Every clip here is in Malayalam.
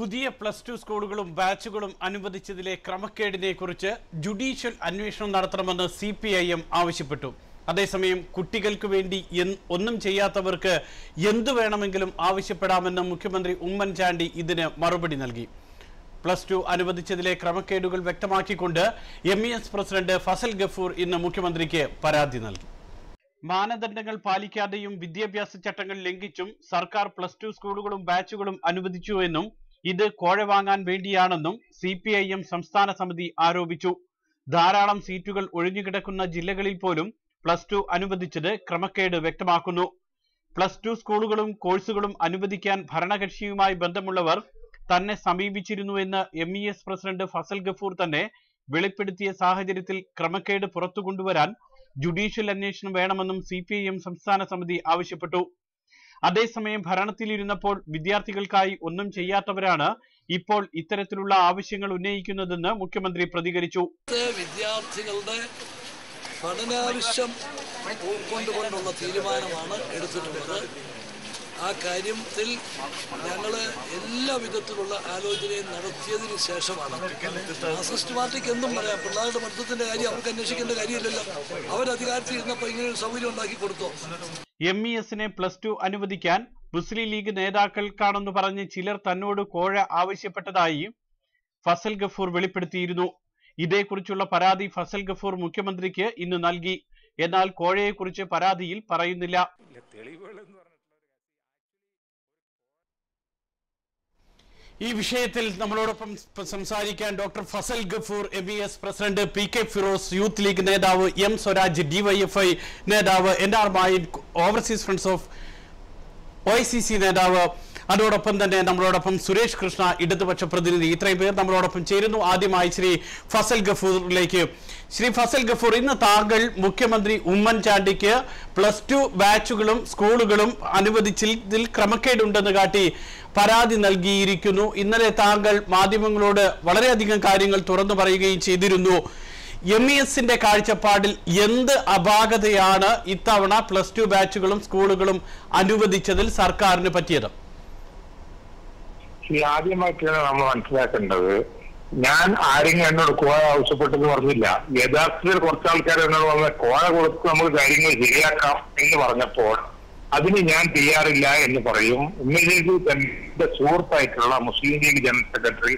പുതിയ പ്ലസ് ടു സ്കൂളുകളും ബാച്ചുകളും അനുവദിച്ചതിലെ ക്രമക്കേടിനെ കുറിച്ച് ജുഡീഷ്യൽ അന്വേഷണം നടത്തണമെന്ന് സി പി ഐ എം ആവശ്യപ്പെട്ടു അതേസമയം കുട്ടികൾക്ക് വേണ്ടി എൻ- ഒന്നും ചെയ്യാത്തവർക്ക് എന്തു വേണമെങ്കിലും ആവശ്യപ്പെടാമെന്ന് മുഖ്യമന്ത്രി ഉമ്മൻചാണ്ടി ഇതിന് മറുപടി നൽകി പ്ലസ് ടു അനുവദിച്ചതിലെ ക്രമക്കേടുകൾ വ്യക്തമാക്കിക്കൊണ്ട് M E S president Fazal Gafoor ഇന്ന് മുഖ്യമന്ത്രിക്ക് പരാതി നൽകി മാനദണ്ഡങ്ങൾ പാലിക്കാതെയും വിദ്യാഭ്യാസ ചട്ടങ്ങൾ ലംഘിച്ചും സർക്കാർ പ്ലസ് ടു സ്കൂളുകളും ബാച്ചുകളും അനുവദിച്ചുവെന്നും ഇത് കോഴ വാങ്ങാൻ വേണ്ടിയാണെന്നും സി പി ഐ എം സംസ്ഥാന സമിതി ആരോപിച്ചു ധാരാളം സീറ്റുകൾ ഒഴിഞ്ഞുകിടക്കുന്ന ജില്ലകളിൽ പോലും പ്ലസ് ടു അനുവദിച്ചത് ക്രമക്കേട് വ്യക്തമാക്കുന്നു പ്ലസ് ടു സ്കൂളുകളും കോഴ്സുകളും അനുവദിക്കാൻ ഭരണകക്ഷിയുമായി ബന്ധമുള്ളവർ തന്നെ സമീപിച്ചിരുന്നുവെന്ന് M E S president Fazal Gafoor തന്നെ വെളിപ്പെടുത്തിയ സാഹചര്യത്തിൽ ക്രമക്കേട് പുറത്തു കൊണ്ടുവരാൻ ജുഡീഷ്യൽ അന്വേഷണം വേണമെന്നും സി പി ഐ എം സംസ്ഥാന സമിതി ആവശ്യപ്പെട്ടു അതേസമയം ഭരണത്തിലിരുന്നപ്പോൾ വിദ്യാർത്ഥികൾക്കായി ഒന്നും ചെയ്യാത്തവരാണ് ഇപ്പോൾ ഇത്തരത്തിലുള്ള ആവശ്യങ്ങൾ ഉന്നയിക്കുന്നതെന്ന് മുഖ്യമന്ത്രി പ്രതികരിച്ചു ഇന്നത്തെ വിദ്യാർത്ഥികളുടെ പഠനാവശ്യം ഉൾക്കൊണ്ടുകൊണ്ടുള്ള തീരുമാനമാണ് എടുത്തിട്ടുള്ളത് ആ കാര്യത്തിൽ ഞങ്ങൾ എല്ലാ വിധത്തിലുള്ള ആലോചനയും നടത്തിയതിന് ശേഷമാണ് മാർക്സിസ്റ്റ് പാർട്ടിക്ക് എന്തും പറയാം പിള്ളേരുടെ പഠിത്തത്തിന്റെ കാര്യം അവർക്ക് അന്വേഷിക്കേണ്ട കാര്യമില്ലല്ലോ അവർ അധികാരത്തിൽ ഇരുന്നപ്പോൾ ഇങ്ങനെ ഒരു സൗകര്യം ഉണ്ടാക്കി കൊടുത്തോ എം ഇ എസിനെ പ്ലസ് ടു അനുവദിക്കാൻ മുസ്ലിം ലീഗ് നേതാക്കൾക്കാണെന്ന് പറഞ്ഞ് ചിലർ തന്നോട് കോഴ ആവശ്യപ്പെട്ടതായി ഫസൽ ഗഫൂർ വെളിപ്പെടുത്തിയിരുന്നു ഇതേക്കുറിച്ചുള്ള പരാതി ഫസൽ ഗഫൂർ മുഖ്യമന്ത്രിക്ക് ഇന്ന് നൽകി എന്നാൽ കോഴയെക്കുറിച്ച് പരാതിയിൽ പറയുന്നില്ല ഈ വിഷയത്തിൽ നമ്മളോടൊപ്പം സ- സംസാരിക്കാൻ doctor Fazal Gafoor M E S president P K Firoz Youth League നേതാവ് എം സ്വരാജ് ഡിവൈഎഫ്ഐ നേതാവ് N R Mayin overseas friends of O I C C നേതാവ് അതോടൊപ്പം തന്നെ നമ്മളോടൊപ്പം സുരേഷ് കൃഷ്ണ ഇടതുപക്ഷ പ്രതിനിധി ഇത്രയും പേർ നമ്മളോടൊപ്പം ചേരുന്നു ആദ്യമായി ശ്രീ ഫസൽ ഗഫൂറിലേക്ക് ശ്രീ ഫസൽ ഗഫൂർ ഇന്ന് താങ്കൾ മുഖ്യമന്ത്രി ഉമ്മൻചാണ്ടിക്ക് പ്ലസ് ടു ബാച്ചുകളും സ്കൂളുകളും അനുവദിച്ചതിൽ ക്രമക്കേടുണ്ടെന്ന് കാട്ടി പരാതി നൽകിയിരിക്കുന്നു ഇന്നലെ താങ്കൾ മാധ്യമങ്ങളോട് വളരെയധികം കാര്യങ്ങൾ തുറന്നു പറയുകയും ചെയ്തിരുന്നു എം ഇ എസിന്റെ കാഴ്ചപ്പാടിൽ എന്ത് അപാകതയാണ് ഇത്തവണ പ്ലസ് ടു ബാച്ചുകളും സ്കൂളുകളും അനുവദിച്ചതിൽ സർക്കാരിന് പറ്റിയത് ഈ ആദ്യമായിട്ടാണ് നമ്മൾ മനസ്സിലാക്കേണ്ടത് ഞാൻ ആരെങ്കിലും എന്നോട് കോഴ ആവശ്യപ്പെട്ടെന്ന് പറഞ്ഞില്ല യഥാർത്ഥത്തിൽ കുറച്ച് ആൾക്കാർ എന്നോട് പറഞ്ഞ കോഴ കൊടുത്ത് നമുക്ക് കാര്യങ്ങൾ ശരിയാക്കാം എന്ന് പറഞ്ഞപ്പോൾ അതിന് ഞാൻ തയ്യാറില്ല എന്ന് പറയും ഉമ്മൻചാണ്ടി തന്റെ സുഹൃത്തായിട്ടുള്ള Muslim League general secretary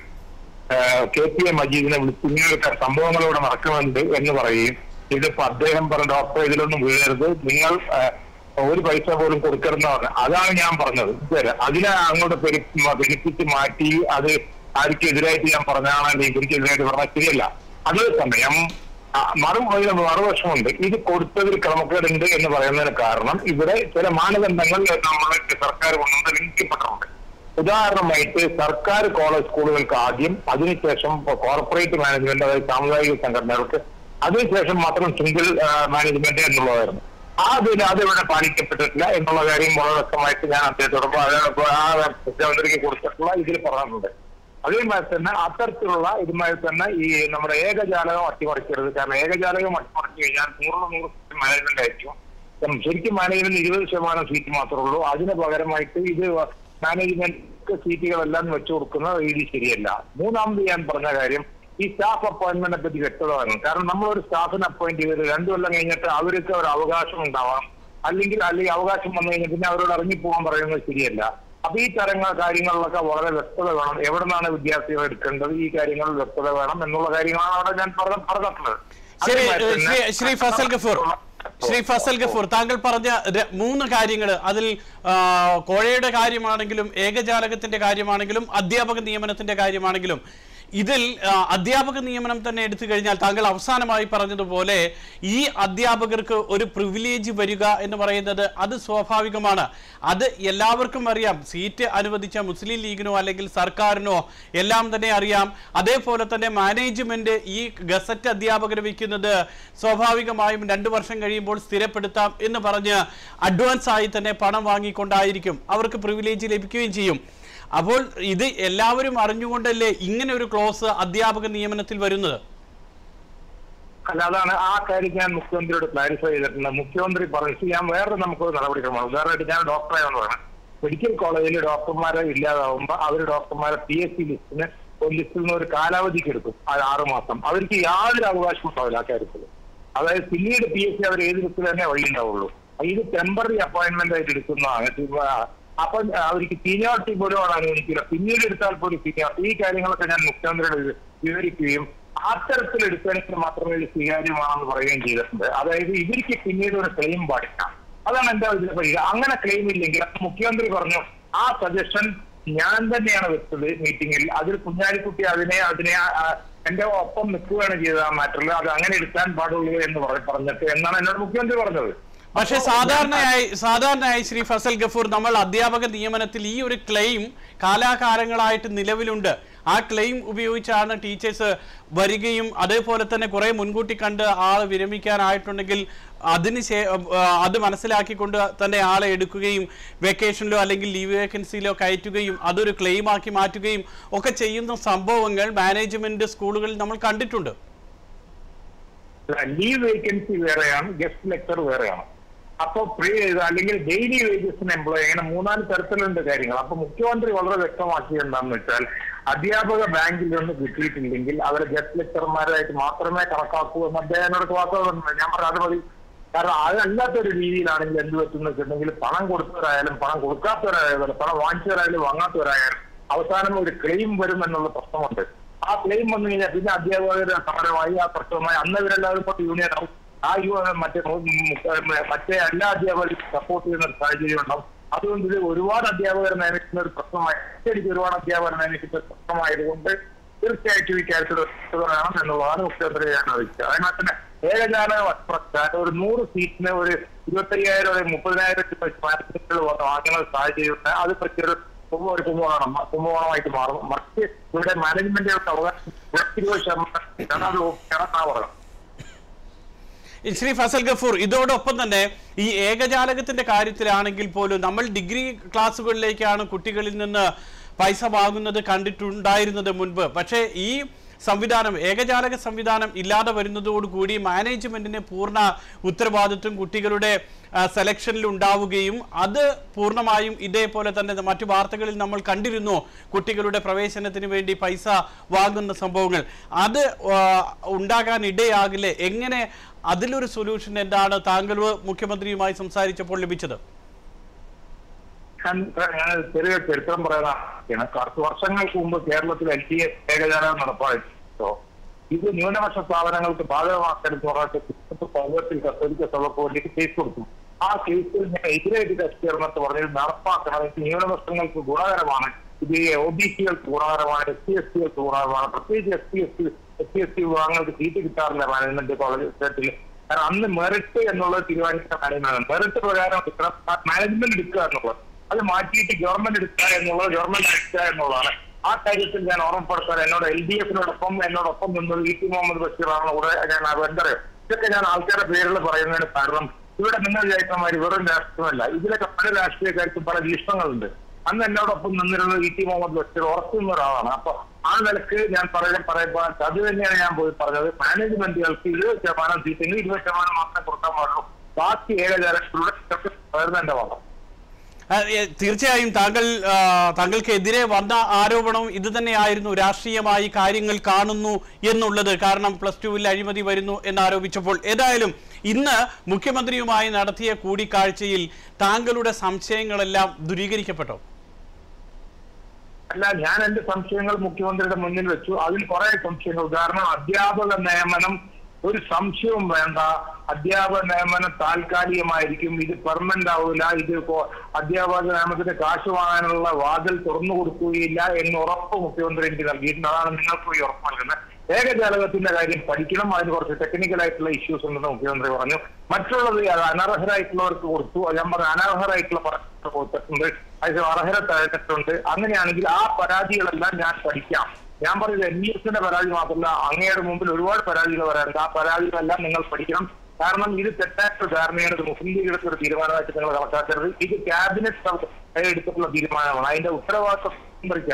K P A മജീദിനെ വിളിച്ച് ഇങ്ങനെയൊക്കെ സംഭവങ്ങളോടെ നടക്കുന്നുണ്ട് എന്ന് പറയും ഇതിപ്പോ അദ്ദേഹം പറഞ്ഞ ഡോക്ടർ ഇതിലൊന്നും വീഴരുത് നിങ്ങൾ ആ, ഒരു പൈസ പോലും കൊടുക്കരുതെന്ന് പറഞ്ഞു അതാണ് ഞാൻ പറഞ്ഞത് ഇതുവരെ അതിനെ അങ്ങോട്ട് പെരു- പെരുപ്പിച്ച് മാറ്റി അത് ആർക്കും എതിരായിട്ട് ഞാൻ പറഞ്ഞാണ് അല്ലെങ്കിൽ എനിക്കെതിരായിട്ട് പറഞ്ഞാൽ ശരിയല്ല അതേസമയം ആ, മറു മറുവശമുണ്ട് ഇത് കൊടുത്തതിൽ ക്രമക്കേടുണ്ട് എന്ന് പറയുന്നതിന് കാരണം ഇവിടെ ചില മാനദണ്ഡങ്ങൾ നമ്മുടെ സർക്കാർ കൊണ്ടുവന്ന് ലംഘിക്കപ്പെട്ടിട്ടുണ്ട് ഉദാഹരണമായിട്ട് സർക്കാർ കോളേജ് സ്കൂളുകൾക്ക് ആദ്യം അതിനുശേഷം കോർപ്പറേറ്റ് മാനേജ്മെന്റ് അതായത് സാമുദായിക സംഘടനകൾക്ക് അതിനുശേഷം മാത്രം സിംഗിൾ മാനേജ്മെന്റ് എന്നുള്ളതായിരുന്നു ആ അതിൽ അതിവിടെ പാലിക്കപ്പെട്ടിട്ടില്ല എന്നുള്ള കാര്യം വളരെ വ്യക്തമായിട്ട് ഞാൻ അദ്ദേഹത്തോടൊപ്പം അത് ആ മുഖ്യമന്ത്രിക്ക് കൊടുത്തിട്ടുള്ള ഇതിൽ പറഞ്ഞിട്ടുണ്ട് അതേമാതിരി തന്നെ അത്തരത്തിലുള്ള ഇതുമായി തന്നെ ഈ നമ്മുടെ ഏകജാലകം അട്ടിമറിക്കരുത് കാരണം ഏകജാലകം അട്ടിമറിച്ചു കഴിഞ്ഞാൽ നൂറിന് നൂറ് മാനേജ്മെന്റ് ആയിരിക്കും ഉം, ശരിക്കും മാനേജ്മെന്റ് ഇരുപത് ശതമാനം സീറ്റ് മാത്രമേ ഉള്ളൂ അതിന് പകരമായിട്ട് ഇത് മാനേജ്മെന്റ് സീറ്റുകളെല്ലാം വെച്ചു കൊടുക്കുന്ന രീതി ശരിയല്ല മൂന്നാമത് ഞാൻ പറഞ്ഞ കാര്യം ഈ സ്റ്റാഫ് അപ്പോയിന്റ്മെന്റിനെ പറ്റി വ്യക്തത വേണം കാരണം നമ്മളൊരു സ്റ്റാഫിനെ അപ്പോയിന്റ് ചെയ്തത് രണ്ടു കൊല്ലം കഴിഞ്ഞിട്ട് അവർക്ക് ഒരു അവകാശം ഉണ്ടാവാം അല്ലെങ്കിൽ അല്ലെങ്കിൽ അവകാശം വന്നു കഴിഞ്ഞാൽ പിന്നെ അവരോട് ഇറങ്ങിപ്പോകാൻ പറയുന്നത് ശരിയല്ല അപ്പൊ ഈ തരങ്ങൾ കാര്യങ്ങളിലൊക്കെ വളരെ വ്യക്തത വേണം എവിടെ നിന്നാണ് വിദ്യാർത്ഥികൾ എടുക്കേണ്ടത് ഈ കാര്യങ്ങളിൽ വ്യക്തത വേണം എന്നുള്ള കാര്യങ്ങളാണ് അവിടെ ഞാൻ പറഞ്ഞ- പറഞ്ഞിട്ടുള്ളത് ശരി അതേമാതിരി ഏഹ്, തന്നെ ശ്രീ ശ്രീ ഫസൽ ഗഫൂർ ശ്രീ ഫസൽ ഗഫൂർ താങ്കൾ പറഞ്ഞ ര- മൂന്ന് കാര്യങ്ങൾ അതിൽ ആ, കോഴയുടെ കാര്യമാണെങ്കിലും ഏകജാലകത്തിന്റെ കാര്യമാണെങ്കിലും അധ്യാപക നിയമനത്തിന്റെ കാര്യമാണെങ്കിലും ഇതിൽ ആ, അധ്യാപക നിയമനം തന്നെ എടുത്തു കഴിഞ്ഞാൽ താങ്കൾ അവസാനമായി പറഞ്ഞതുപോലെ ഈ അധ്യാപകർക്ക് ഒരു പ്രിവിലേജ് വരിക എന്ന് പറയുന്നത് അത് സ്വാഭാവികമാണ് അത് എല്ലാവർക്കും അറിയാം സീറ്റ് അനുവദിച്ച മുസ്ലിം ലീഗിനോ അല്ലെങ്കിൽ സർക്കാരിനോ എല്ലാം തന്നെ അറിയാം അതേപോലെ തന്നെ മാനേജ്മെന്റ് ഈ ഗസറ്റ് അധ്യാപകരെ വയ്ക്കുന്നത് സ്വാഭാവികമായും രണ്ടു വർഷം കഴിയുമ്പോൾ സ്ഥിരപ്പെടുത്താം എന്ന് പറഞ്ഞ് അഡ്വാൻസ് ആയി തന്നെ പണം വാങ്ങിക്കൊണ്ടായിരിക്കും അവർക്ക് പ്രിവിലേജ് ലഭിക്കുകയും ചെയ്യും അപ്പോൾ ഇത് എല്ലാവരും അറിഞ്ഞുകൊണ്ടല്ലേ ഇങ്ങനെ ഒരു ക്ലോസ് അധ്യാപക നിയമനത്തിൽ വരുന്നത് അല്ല അതാണ് ആ കാര്യം ഞാൻ മുഖ്യമന്ത്രിയോട് ക്ലാരിഫൈ ചെയ്തിട്ടുണ്ട് മുഖ്യമന്ത്രി പറഞ്ഞു "See, ഞാൻ വേറെ നമുക്കൊരു നടപടിക്രമമാണ് ഉദാഹരണമായിട്ട് ഞാൻ ഡോക്ടറായെന്ന് പറയാം മെഡിക്കൽ കോളേജിൽ ഡോക്ടർമാരെ ഇല്ലാതാവുമ്പോൾ അവർ ഡോക്ടർമാരെ പി എസ് സി ലിസ്റ്റിന് ഒരു ലിസ്റ്റിൽ നിന്ന് ഒരു കാലാവധിക്ക് എടുക്കും അത് ആറ് മാസം അവർക്ക് യാതൊരു അവകാശവും ഉണ്ടാവില്ല ആ കാര്യത്തിൽ അതായത് പിന്നീട് പി എസ് സി അവർ ഏത് ലിസ്റ്റിൽ തന്നെ വഴി ഉണ്ടാവുള്ളൂ ഇത് ടെമ്പററി അപ്പോയിന്റ്മെന്റ് ആയിട്ട് എടുക്കുന്നതാണ് ഇത് അപ്പൊ അവർക്ക് സീനിയോറിറ്റി പോലും അവിടെ അനുവദിക്കില്ല പിന്നീട് എടുത്താൽ പോലും സീനിയോറിറ്റി ഈ കാര്യങ്ങളൊക്കെ ഞാൻ മുഖ്യമന്ത്രിയോട് വി- വിവരിക്കുകയും അത്തരത്തിൽ എടുക്കുകയാണെങ്കിൽ മാത്രമേ ഇത് സ്വീകാര്യമാണെന്ന് പറയുകയും ചെയ്തിട്ടുണ്ട് അതായത് ഇവർക്ക് പിന്നീട് ഒരു ക്ലെയിം പാടില്ല അതാണ് എന്റെ ഇതിലെ പരിഗണന അങ്ങനെ ക്ലെയിം ഇല്ലെങ്കിൽ അപ്പൊ മുഖ്യമന്ത്രി പറഞ്ഞു ആ സജഷൻ ഞാൻ തന്നെയാണ് വെച്ചത് മീറ്റിംഗിൽ അതിൽ കുഞ്ഞാലിക്കുട്ടി അതിനെ അതിനെ ആ, എന്റെ ഒപ്പം നിൽക്കുകയാണ് ചെയ്തത് ആ മാറ്ററിൽ അത് അങ്ങനെ എടുക്കാൻ പാടുള്ളൂ എന്ന് പറ- പറഞ്ഞിട്ട് എന്നാണ് എന്നോട് മുഖ്യമന്ത്രി പറഞ്ഞത് പക്ഷേ അപ്പോ സാധാരണയായി സാധാരണയായി ശ്രീ ഫസൽ ഗഫൂർ നമ്മൾ അധ്യാപക നിയമനത്തിൽ ഈ ഒരു ക്ലെയിം കാലാകാലങ്ങളായിട്ട് നിലവിലുണ്ട് ആ ക്ലെയിം ഉപയോഗിച്ചാണ് ടീച്ചേഴ്സ് വരികയും അതേപോലെ തന്നെ കുറെ മുൻകൂട്ടി കണ്ട് ആൾ വിരമിക്കാനായിട്ടുണ്ടെങ്കിൽ അതിന് ശേ- ആ, അത് മനസ്സിലാക്കിക്കൊണ്ട് തന്നെ ആളെ എടുക്കുകയും വെക്കേഷനിലോ അല്ലെങ്കിൽ ലീവ് വേക്കൻസിയിലോ കയറ്റുകയും അതൊരു ക്ലെയിം ആക്കി മാറ്റുകയും ഒക്കെ ചെയ്യുന്ന സംഭവങ്ങൾ മാനേജ്മെന്റ് സ്കൂളുകളിൽ നമ്മൾ കണ്ടിട്ടുണ്ട് ലീവ് വേക്കൻസി വേറെയാണ് ഗസ്റ്റ് ലെക്ചർ വേറെയാണ് അപ്പൊ പ്രീ അല്ലെങ്കിൽ ഡെയിലി വേജസിന് എംപ്ലോയി അങ്ങനെ മൂന്നാല് തരത്തിലുണ്ട് കാര്യങ്ങൾ അപ്പൊ മുഖ്യമന്ത്രി വളരെ വ്യക്തമാക്കിയത് എന്താണെന്ന് വെച്ചാൽ അധ്യാപക ബാങ്കിൽ നിന്ന് കിട്ടിയിട്ടില്ലെങ്കിൽ അവരെ ഗസ്റ്റ് ലെക്ചർമാരായിട്ട് മാത്രമേ കണക്കാക്കൂ എന്ന് അദ്ദേഹം എന്നോട് വാക്കുകളുണ്ട് ഞാൻ പറഞ്ഞു അത് മതി കാരണം അതല്ലാത്തൊരു രീതിയിലാണെങ്കിൽ എന്ത് പറ്റുന്ന വെച്ചിട്ടുണ്ടെങ്കിൽ പണം കൊടുത്തവരായാലും പണം കൊടുക്കാത്തവരായാലും പണം വാങ്ങിച്ചവരായാലും വാങ്ങാത്തവരായാലും അവസാനം ഒരു ക്ലെയിം വരും എന്നുള്ള പ്രശ്നമുണ്ട് ആ ക്ലെയിം വന്നു കഴിഞ്ഞാൽ പിന്നെ അധ്യാപകരുടെ സമരമായി ആ പ്രശ്നമായി അന്ന് ഇവരെല്ലാവരും ഇപ്പോൾ യൂണിയൻ ആവും ആ യു മറ്റേ മു- മു- മറ്റേ എല്ലാ അധ്യാപകരും സപ്പോർട്ട് ചെയ്യുന്ന ഒരു സാഹചര്യം ഉണ്ടാവും അതുകൊണ്ട് ഇത് ഒരുപാട് അധ്യാപകരെ നിയമിക്കുന്ന ഒരു പ്രശ്നമായി ഒറ്റയടിക്ക് ഒരുപാട് അധ്യാപകരെ നിയമിക്കുന്ന ഒരു പ്രശ്നമായതുകൊണ്ട് തീർച്ചയായിട്ടും ഈ കാര്യത്തിൽ വേണം എന്നുള്ളതാണ് മുഖ്യമന്ത്രി ഞാൻ അറിയിച്ചത് അതിനാൽ തന്നെ ഏകജാല പ്രസ്ഥാനം ഒരു നൂറ് സീറ്റിന് ഒരു ഇരുപത്തയ്യായിരം ഒരു മുപ്പതിനായിരം മാനേജ്മെന്റുകൾ വന്ന് വാങ്ങുന്ന ഒരു സാഹചര്യമുണ്ട് അത് പറ്റിയൊരു കുമ്പ ഒരു കുംഭകോണം കുംഭകോണമായിട്ട് മാറും മറ്റ് ഇവിടെ മാനേജ്മെന്റുകൾക്ക് അവകാശം ഇരുപത് ശതമാനം അത് ഓക്കെയാണെന്നാ പറയുന്നത് ശ്രീ ഫസൽ ഗഫൂർ ഇതോടൊപ്പം തന്നെ ഈ ഏകജാലകത്തിന്റെ കാര്യത്തിലാണെങ്കിൽ പോലും നമ്മൾ ഡിഗ്രി ക്ലാസ്സുകളിലേക്കാണ് കുട്ടികളിൽ നിന്ന് പൈസ വാങ്ങുന്നത് കണ്ടിട്ടുണ്ടായിരുന്നത് മുൻപ് പക്ഷേ ഈ സംവിധാനം ഏകജാലക സംവിധാനം ഇല്ലാതെ വരുന്നതോടുകൂടി മാനേജ്മെന്റിന് പൂർണ്ണ ഉത്തരവാദിത്വം കുട്ടികളുടെ ആ, സെലക്ഷനിൽ ഉണ്ടാവുകയും അത് പൂർണ്ണമായും ഇതേപോലെ തന്നെ മറ്റു വാർത്തകളിൽ നമ്മൾ കണ്ടിരുന്നു കുട്ടികളുടെ പ്രവേശനത്തിന് വേണ്ടി പൈസ വാങ്ങുന്ന സംഭവങ്ങൾ അത് ആ, ഉണ്ടാകാൻ ഇടയാകില്ലേ എങ്ങനെ അതിലൊരു സൊല്യൂഷൻ എന്താണ് താങ്കൾ മുഖ്യമന്ത്രിയുമായി സംസാരിച്ചപ്പോൾ ലഭിച്ചത് ഞാൻ ഞാൻ ചെറിയ ചരിത്രം പറയുന്നതാണ് കുറച്ച് വർഷങ്ങൾക്ക് മുമ്പ് കേരളത്തിൽ എൽ ടി എസ് ഏകജാലകം നടപ്പായിട്ടോ ഇത് ന്യൂനപക്ഷ സ്ഥാപനങ്ങൾക്ക് ബാധകമാക്കരുത് പറഞ്ഞിട്ട് പൗരത്തിൽ കത്തോലിക്ക സഭയ്ക്ക് കേസ് കൊടുത്തു ആ കേസിൽ ഞാൻ എതിരായിട്ട് കക്ഷി ചേർന്നിട്ട് പറഞ്ഞത് നടപ്പാക്കണം ഇത് ന്യൂനപക്ഷങ്ങൾക്ക് ഗുണകരമാണ് ഇത് ഒ ബി സികൾക്ക് ഗുണകരമാണ് എസ് സി എസ് ടികൾക്ക് ഗുണകരമാണ് പ്രത്യേകിച്ച് S C S T S C S T വിഭാഗങ്ങൾക്ക് സീറ്റ് കിട്ടാറില്ല മാനേജ്മെന്റ് കോളേജ് സ്റ്റേറ്റിൽ കാരണം അന്ന് മെറിറ്റ് എന്നുള്ളത് തീരുമാനിക്കാൻ മാനേജ്മെന്റ് മെറിറ്റ് പ്രകാരം എടുക്കണം മാനേജ്മെന്റ് എടുക്കുക എന്നുള്ളത് അത് മാറ്റിയിട്ട് ഗവൺമെന്റ് എടുക്കുക എന്നുള്ളത് ഗവൺമെന്റ് എടുക്കുക എന്നുള്ളതാണ് ആ കാര്യത്തിൽ ഞാൻ ഓർമ്മപ്പെടുത്താൻ എന്നോട് എൽ ഡി എഫിനോടൊപ്പം എന്നോടൊപ്പം നിന്നത് ഇ ടി മുഹമ്മദ് ബഷീറാണ് കൂടെ ഞാൻ എന്തറിയോ ഇതൊക്കെ ഞാൻ ആൾക്കാരുടെ പേരുകൾ പറയുന്നതിന് കാരണം ഇവിടെ നിങ്ങൾ വിചാരിക്കന്മാർ വെറും രാഷ്ട്രീയമല്ല ഇതിലൊക്കെ പല രാഷ്ട്രീയക്കാർക്കും പല വീക്ഷണങ്ങളുണ്ട് അന്ന് എന്നോടൊപ്പം നിന്നിരുന്നത് ഇ ടി മുഹമ്മദ് ബഷീർ ഉറക്കുന്ന ഒരാളാണ് അപ്പൊ ആ നിലക്ക് ഞാൻ പറയാൻ പറയുമ്പോൾ അത് തന്നെയാണ് ഞാൻ പോയി പറഞ്ഞത് മാനേജ്മെന്റുകൾക്ക് ഇരുപത് ശതമാനം സീറ്റെങ്കിൽ ഇരുപത് ശതമാനം മാത്രമേ കൊടുക്കാൻ പാടുള്ളൂ ബാക്കി ഏകജാലത്തിലൂടെ വരുന്ന എന്റെ വാദം ആ, ഏ, തീർച്ചയായും താങ്കൾ ആ, താങ്കൾക്കെതിരെ വന്ന ആരോപണം ഇത് തന്നെയായിരുന്നു രാഷ്ട്രീയമായി കാര്യങ്ങൾ കാണുന്നു എന്നുള്ളത് കാരണം പ്ലസ് ടുവിൽ അഴിമതി വരുന്നു എന്നാരോപിച്ചപ്പോൾ ഏതായാലും ഇന്ന് മുഖ്യമന്ത്രിയുമായി നടത്തിയ കൂടിക്കാഴ്ചയിൽ താങ്കളുടെ സംശയങ്ങളെല്ലാം ദൂരീകരിക്കപ്പെട്ടോ അല്ല ഞാൻ എന്റെ സംശയങ്ങൾ മുഖ്യമന്ത്രിയുടെ മുന്നിൽ വെച്ചു അതിൽ കുറെ സംശയങ്ങൾ ഉദാഹരണം അധ്യാപക നിയമനം ഒരു സംശയവും വേണ്ട അധ്യാപക നിയമനം താൽക്കാലികമായിരിക്കും ഇത് പെർമനന്റ് ആവില്ല ഇത് ഇപ്പോ അധ്യാപക നിയമത്തിന് കാശ് വാങ്ങാനുള്ള വാതിൽ തുറന്നു കൊടുക്കുകയില്ല എന്ന് ഉറപ്പ് മുഖ്യമന്ത്രി എനിക്ക് നൽകിയിട്ടുണ്ട് അതാണ് നിങ്ങൾക്ക് ഈ ഉറപ്പ് നൽകുന്നത് ഏകജാലകത്തിന്റെ കാര്യം പഠിക്കണം അതിന് കുറച്ച് ടെക്നിക്കൽ ആയിട്ടുള്ള ഇഷ്യൂസ് ഉണ്ടെന്ന് മുഖ്യമന്ത്രി പറഞ്ഞു മറ്റുള്ളത് അത് അനർഹരായിട്ടുള്ളവർക്ക് കൊടുത്തു അത് ഞാൻ പറഞ്ഞ അനർഹരായിട്ടുള്ള പരാതികൾ കൊടുത്തിട്ടുണ്ട് അത് അർഹര തഴച്ചിട്ടുണ്ട് അങ്ങനെയാണെങ്കിൽ ആ പരാതികളെല്ലാം ഞാൻ പഠിക്കാം ഞാൻ പറഞ്ഞത് എൻ ഇ എസിന്റെ പരാതി മാത്രമല്ല അങ്ങയുടെ മുമ്പിൽ ഒരുപാട് പരാതികൾ വരാറുണ്ട് ആ പരാതികളെല്ലാം നിങ്ങൾ പഠിക്കണം കാരണം ഇത് തെറ്റായ ധാരണയാണ് ഇത് മുസ്ലിം ലീഗ് എടുത്തൊരു തീരുമാനമായിട്ട് നിങ്ങൾ കണക്കാക്കരുത് ഇത് ക്യാബിനറ്റ് എടുത്തിട്ടുള്ള തീരുമാനമാണ് അതിന്റെ ഉത്തരവാദിത്വം മുഖ്യമന്ത്രിക്കാണ്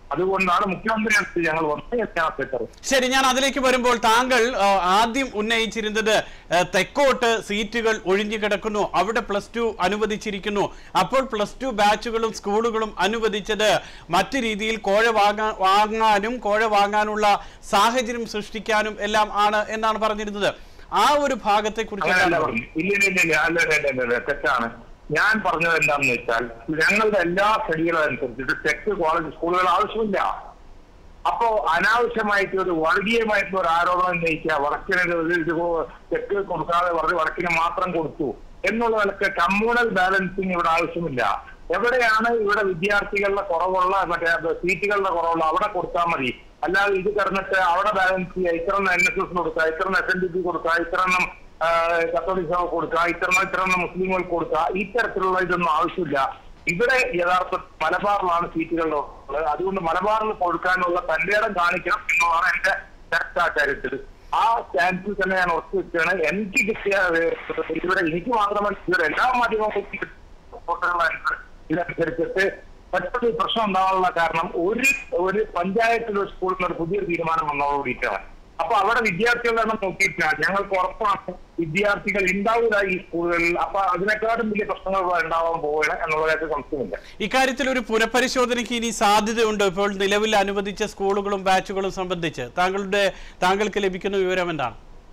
അതുകൊണ്ടാണ് മുഖ്യമന്ത്രി അടുത്ത് ഞങ്ങൾ വന്നത് ഞാൻ സെക്രട്ടറി ശരി ഞാൻ അതിലേക്ക് വരുമ്പോൾ താങ്കൾ ആ, ആദ്യം ഉന്നയിച്ചിരുന്നത് ആ, തെക്കോട്ട് സീറ്റുകൾ ഒഴിഞ്ഞു കിടക്കുന്നു അവിടെ പ്ലസ് ടു അനുവദിച്ചിരിക്കുന്നു അപ്പോൾ പ്ലസ് ടു ബാച്ചുകളും സ്കൂളുകളും അനുവദിച്ചത് മറ്റു രീതിയിൽ കോഴ വാങ്ങാ വാങ്ങാനും കോഴ വാങ്ങാനുള്ള സാഹചര്യം സൃഷ്ടിക്കാനും എല്ലാം ആണ് എന്നാണ് പറഞ്ഞിരുന്നത് ആ ഒരു ഭാഗത്തെ അങ്ങനെയല്ല കുറിച്ച് പറഞ്ഞു ഇല്ല ഇല്ല ഇല്ല ഇല്ല അല്ല അല്ല അല്ല, അല്ല തെറ്റാണ് ഞാൻ പറഞ്ഞത് എന്താണെന്ന് വെച്ചാൽ ഞങ്ങളുടെ എല്ലാ സ്റ്റഡികളും അനുസരിച്ചിട്ട് ടെക് കോളേജ് സ്കൂളുകൾ ആവശ്യമില്ല അപ്പോ അനാവശ്യമായിട്ട് ഒരു വർഗീയമായിട്ടുള്ള ഒരു ആരോപണം ഉന്നയിക്കുക വടക്കിന് ഇത് ഇത് തെക്ക് കൊടുക്കാതെ പറഞ്ഞ് വടക്കിന് മാത്രം കൊടുത്തു എന്നുള്ള നിലക്ക് കമ്മ്യൂണൽ ബാലൻസിങ് ഇവിടെ ആവശ്യമില്ല എവിടെയാണ് ഇവിടെ വിദ്യാർത്ഥികളുടെ കുറവുള്ള മറ്റേ അത് സീറ്റുകളുടെ കുറവുള്ള അവിടെ കൊടുത്താൽ മതി അല്ലാതെ ഇത് കിടന്നിട്ട് അവിടെ ബാലൻസ് ചെയ്യുക ഇത്ര എൻ എസ് എസ് കൊടുക്കുക ഇത്ര എസ് എൻ ഡി പി കൊടുക്കുക ഇത്ര എണ്ണം കത്തോലിക്ക സഭ കൊടുക്കുക ഇത്ര ഇത്ര എണ്ണം മുസ്ലിങ്ങൾക്ക് കൊടുക്കുക ഈ തരത്തിലുള്ള ഇതൊന്നും ആവശ്യമില്ല ഇവിടെ യഥാർത്ഥ മലബാറിലാണ് സീറ്റുകളുടെ ഉള്ളത് അതുകൊണ്ട് മലബാറിൽ കൊടുക്കാനുള്ള തന്റെ ഇടം കാണിക്കണം എന്നുള്ളതാണ് എന്റെ ചർച്ച ആ കാര്യത്തിൽ ആ സ്റ്റാൻഡിൽ തന്നെ ഞാൻ ഉറച്ചു വെച്ചാണ് എനിക്ക് കിട്ടിയ ഏഹ്, ഇവിടെ എനിക്ക് മാത്രമല്ല ഇവിടെ എല്ലാ മാധ്യമങ്ങൾക്കും കിട്ടിയ റിപ്പോർട്ടുകളനുസരിച്ച് ഇതനുസരിച്ചിട്ട് പെട്ടെന്ന് ഈ പ്രശ്നം ഉണ്ടാകാനുള്ള കാരണം ഒരു ഒരു പഞ്ചായത്തിൽ ഒരു സ്കൂളിൽ നിന്ന് ഒരു പുതിയ തീരുമാനം വന്നതോടുകൂടിയിട്ടാണ് അപ്പൊ അവിടെ വിദ്യാർത്ഥികളുടെ എണ്ണം നോക്കിയിട്ടില്ല ഞങ്ങൾക്ക് ഉറപ്പാണ് വിദ്യാർത്ഥികൾ ഉണ്ടാവില്ല ഈ സ്കൂളുകളിൽ അപ്പൊ അതിനെക്കാളും വലിയ പ്രശ്നങ്ങൾ ഇവിടെ ഉണ്ടാവാൻ പോവുകയാണ് എന്നുള്ള കാര്യത്തിൽ സംശയമില്ല ഇക്കാര്യത്തിൽ ഒരു പുനഃപരിശോധനയ്ക്ക് ഇനി സാധ്യതയുണ്ട് ഇപ്പോൾ നിലവിൽ അനുവദിച്ച സ്കൂളുകളും ബാച്ചുകളും സംബന്ധിച്ച് താങ്കളുടെ താങ്കൾക്ക് ലഭിക്കുന്ന വിവരം എന്താണ്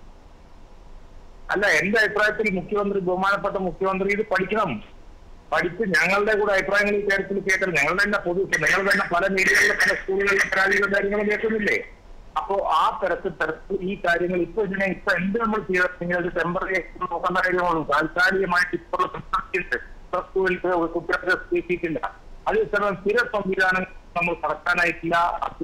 അല്ല എന്റെ അഭിപ്രായത്തിൽ മുഖ്യമന്ത്രി ബഹുമാനപ്പെട്ട മുഖ്യമന്ത്രി ഇത് പഠിക്കണം പഠിച്ച് ഞങ്ങളുടെ കൂടെ അഭിപ്രായങ്ങൾ ഈ കാര്യത്തിൽ കേൾക്കണം ഞങ്ങളുടെ തന്നെ പൊതു ഞങ്ങൾ തന്നെ പല മീഡിയകളിലും പല സ്കൂളുകളിലും പരാതികളും കാര്യങ്ങളും കേൾക്കുന്നില്ലേ അപ്പോ ആ തരത്തിൽ തരത്തിൽ ഈ കാര്യങ്ങൾ ഇപ്പൊ ഇതിനെ ഇപ്പൊ എന്ത് നമ്മൾ ചെയ്യണമെങ്കിൽ ഒരു ടെമ്പററി നോക്കേണ്ട കാര്യമുള്ളൂ താൽക്കാലികമായിട്ട് ഇപ്പോൾ സ്കൂളിൽ കുട്ടികളെ സ്പീക്കില്ല അത് ഇത്തരം സ്ഥിര സംവിധാനം നമ്മൾ കടക്കാനായിട്ടില്ല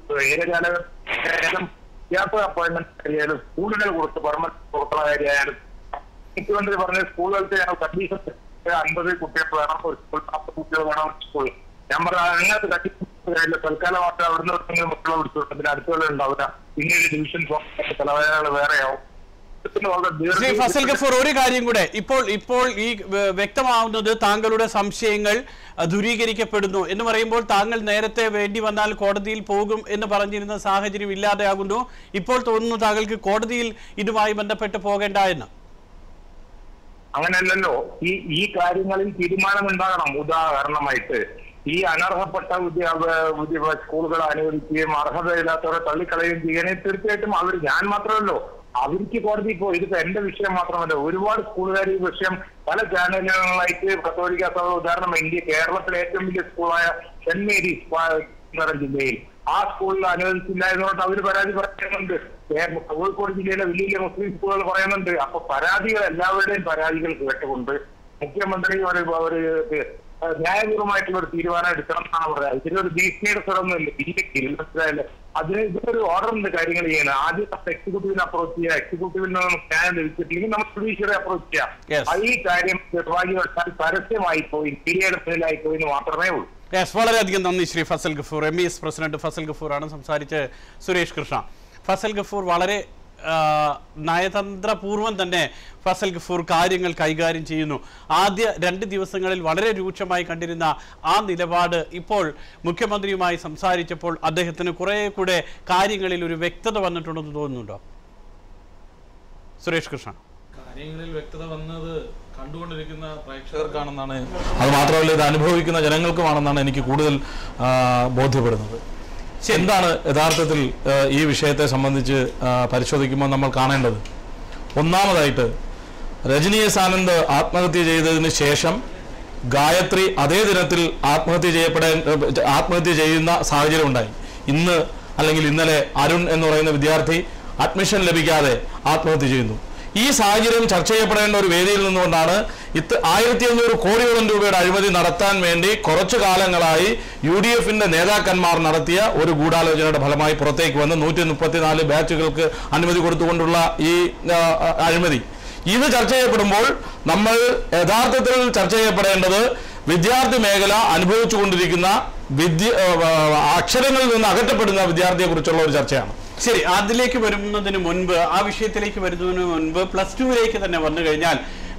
ഏകകാലം യാത്ര അപ്പോയിന്റ്മെന്റ് ആയാലും സ്കൂളുകൾ കൊടുത്ത് പെർമനന്റ് കൊടുക്കുന്ന കാര്യമായാലും മുഖ്യമന്ത്രി പറഞ്ഞ സ്കൂളുകൾക്ക് ഞങ്ങൾ കണ്ടീഷൻ അൻപത് കുട്ടികൾ വേണം ഒരു സ്കൂൾ നാൽപ്പത് കുട്ടികൾ വേണം ഒരു സ്കൂൾ ഞാൻ പറഞ്ഞ അങ്ങനത്തെ കണ്ടീഷൻ കാര്യമില്ല തൽക്കാലമായിട്ട് അവിടുന്ന് എവിടെയെങ്കിലും മക്കളെ വിളിച്ചു പിന്നെ അടുത്തുള്ള ഉണ്ടാവില്ല പിന്നീട് ഡിവിഷൻ ചെലവായാൽ വേറെയാവും ഇതിന് വളരെ ശ്രീ ദീർഘ- ഫസൽ ഗഫൂർ ഒരു കാര്യം കൂടെ ഇപ്പോൾ ഇപ്പോൾ ഈ ഏഹ്, വ്യക്തമാവുന്നത് താങ്കളുടെ സംശയങ്ങൾ അഹ്, ദൂരീകരിക്കപ്പെടുന്നു എന്ന് പറയുമ്പോൾ താങ്കൾ നേരത്തെ വേണ്ടി വന്നാൽ കോടതിയിൽ പോകും എന്ന് പറഞ്ഞിരുന്ന സാഹചര്യം ഇല്ലാതെയാകുന്നു ഇപ്പോൾ തോന്നുന്നു താങ്കൾക്ക് കോടതിയിൽ ഇതുമായി ബന്ധപ്പെട്ട് പോകേണ്ട എന്ന് അങ്ങനെയല്ലല്ലോ ഈ ഈ കാര്യങ്ങളിൽ തീരുമാനമുണ്ടാകണം ഉദാഹരണമായിട്ട് ഈ അനർഹപ്പെട്ട വിദ്യ വിദ്യ സ്കൂളുകൾ അനുവദിക്കുകയും അർഹതയില്ലാത്തവരെ തള്ളിക്കളയുകയും ചെയ്യണേ തീർച്ചയായിട്ടും അവർ ഞാൻ മാത്രമല്ലോ അവർക്ക് കോടതി പോ ഇതിപ്പോ എന്റെ വിഷയം മാത്രമല്ല ഒരുപാട് സ്കൂളുകാർ ഈ വിഷയം പല ചാനലുകളിലായിട്ട് കത്തോലിക്ക സഭ ഉദാഹരണം ഇന്ത്യ കേരളത്തിലെ ഏറ്റവും വലിയ സ്കൂളായ സെന്റ് മേരീസ് പാലക്കാട് ജില്ലയിൽ ആ സ്കൂളിൽ അനുവദിച്ചില്ല എന്നുകൊണ്ട് അവർ പരാതി പറയുന്നുണ്ട് കേ- കോഴിക്കോട് ജില്ലയിലെ വലിയ വലിയ മുസ്ലിം സ്കൂളുകൾ പറയുന്നുണ്ട് അപ്പൊ പരാതികൾ എല്ലാവരുടെയും പരാതികൾ കേട്ടുകൊണ്ട് മുഖ്യമന്ത്രി ഒരു ഒരു ന്യായപൂർവമായിട്ടുള്ള ഒരു തീരുമാനം എടുക്കണം എന്നാണ് പറയുന്നത് ഇതിനൊരു ഭീഷണിയുടെ സ്വരമൊന്നുമില്ല ഇല്ലെങ്കിൽ മനസ്സിലായല്ലേ അതിന് ഇതിനൊരു ഓർഡറിന്റെ കാര്യങ്ങൾ ചെയ്യണം ആദ്യം നമ്മൾ എക്സിക്യൂട്ടീവിനെ അപ്രോച്ച് ചെയ്യുക എക്സിക്യൂട്ടീവിൽ നിന്ന് നമുക്ക് ന്യായം ലഭിച്ചിട്ടില്ലെങ്കിൽ നമ്മൾ ജുഡീഷ്യറെ അപ്രോച്ച് Yes. ചെയ്യാം ആ ഈ കാര്യം നിർഭാഗ്യവശാൽ പരസ്യമായി പോയി മീഡിയയുടെ മുന്നിലായി പോയി എന്ന് മാത്രമേ ഉള്ളൂ യെസ് വളരെയധികം നന്ദി Shri Fazal Gafoor M E S president Fazal Gafoor ആണ് സംസാരിച്ച് സുരേഷ് കൃഷ്ണ ഫസൽ ഗഫൂർ വളരെ ആ, നയതന്ത്രപൂർവ്വം തന്നെ ഫസൽ ഗഫൂർ കാര്യങ്ങൾ കൈകാര്യം ചെയ്യുന്നു ആദ്യ രണ്ട് ദിവസങ്ങളിൽ വളരെ രൂക്ഷമായി കണ്ടിരുന്ന ആ നിലപാട് ഇപ്പോൾ മുഖ്യമന്ത്രിയുമായി സംസാരിച്ചപ്പോൾ അദ്ദേഹത്തിന് കുറേ കൂടെ കാര്യങ്ങളിൽ ഒരു വ്യക്തത വന്നിട്ടുണ്ടെന്ന് തോന്നുന്നുണ്ടോ സുരേഷ് കൃഷ്ണ കാര്യങ്ങളിൽ വ്യക്തത വന്നത് കണ്ടുകൊണ്ടിരിക്കുന്ന പ്രേക്ഷകർക്കാണെന്നാണ് അത് മാത്രമല്ല ഇത് അനുഭവിക്കുന്ന ജനങ്ങൾക്കുമാണെന്നാണ് എനിക്ക് കൂടുതൽ ആ, ബോധ്യപ്പെടുന്നത് എന്താണ് യഥാർത്ഥത്തിൽ ആ, ഈ വിഷയത്തെ സംബന്ധിച്ച് ആ, പരിശോധിക്കുമ്പോൾ നമ്മൾ കാണേണ്ടത് ഒന്നാമതായിട്ട് രജനീയസ് ആനന്ദ് ആത്മഹത്യ ചെയ്തതിന് ശേഷം ഗായത്രി അതേ ദിനത്തിൽ ആത്മഹത്യ ചെയ്യപ്പെടാൻ ആത്മഹത്യ ചെയ്യുന്ന സാഹചര്യം ഉണ്ടായി ഇന്ന് അല്ലെങ്കിൽ ഇന്നലെ അരുൺ എന്ന് പറയുന്ന വിദ്യാർത്ഥി അഡ്മിഷൻ ലഭിക്കാതെ ആത്മഹത്യ ചെയ്യുന്നു ഈ സാഹചര്യം ചർച്ച ചെയ്യപ്പെടേണ്ട ഒരു വേദിയിൽ നിന്നുകൊണ്ടാണ് ഇത് ആയിരത്തി അഞ്ഞൂറ് കോടിയോളം രൂപയുടെ അഴിമതി നടത്താൻ വേണ്ടി കുറച്ചു കാലങ്ങളായി യു ഡി എഫിന്റെ നേതാക്കന്മാർ നടത്തിയ ഒരു ഗൂഢാലോചനയുടെ ഫലമായി പുറത്തേക്ക് വന്ന് നൂറ്റി മുപ്പത്തിനാല് ബാച്ചുകൾക്ക് അനുമതി കൊടുത്തുകൊണ്ടുള്ള ഈ ആ, അഴിമതി ഇത് ചർച്ച ചെയ്യപ്പെടുമ്പോൾ നമ്മൾ യഥാർത്ഥത്തിൽ ചർച്ച ചെയ്യപ്പെടേണ്ടത് വിദ്യാർത്ഥി മേഖല അനുഭവിച്ചുകൊണ്ടിരിക്കുന്ന വിദ്യ ആ, അക്ഷരങ്ങളിൽ നിന്ന് അകറ്റപ്പെടുന്ന വിദ്യാർത്ഥിയെ കുറിച്ചുള്ള ഒരു ചർച്ചയാണ് ശരി അതിലേക്ക് വരുന്നതിന് മുൻപ് ആ വിഷയത്തിലേക്ക് വരുന്നതിന് മുൻപ് പ്ലസ് ടുവിലേക്ക് തന്നെ വന്നു കഴിഞ്ഞാൽ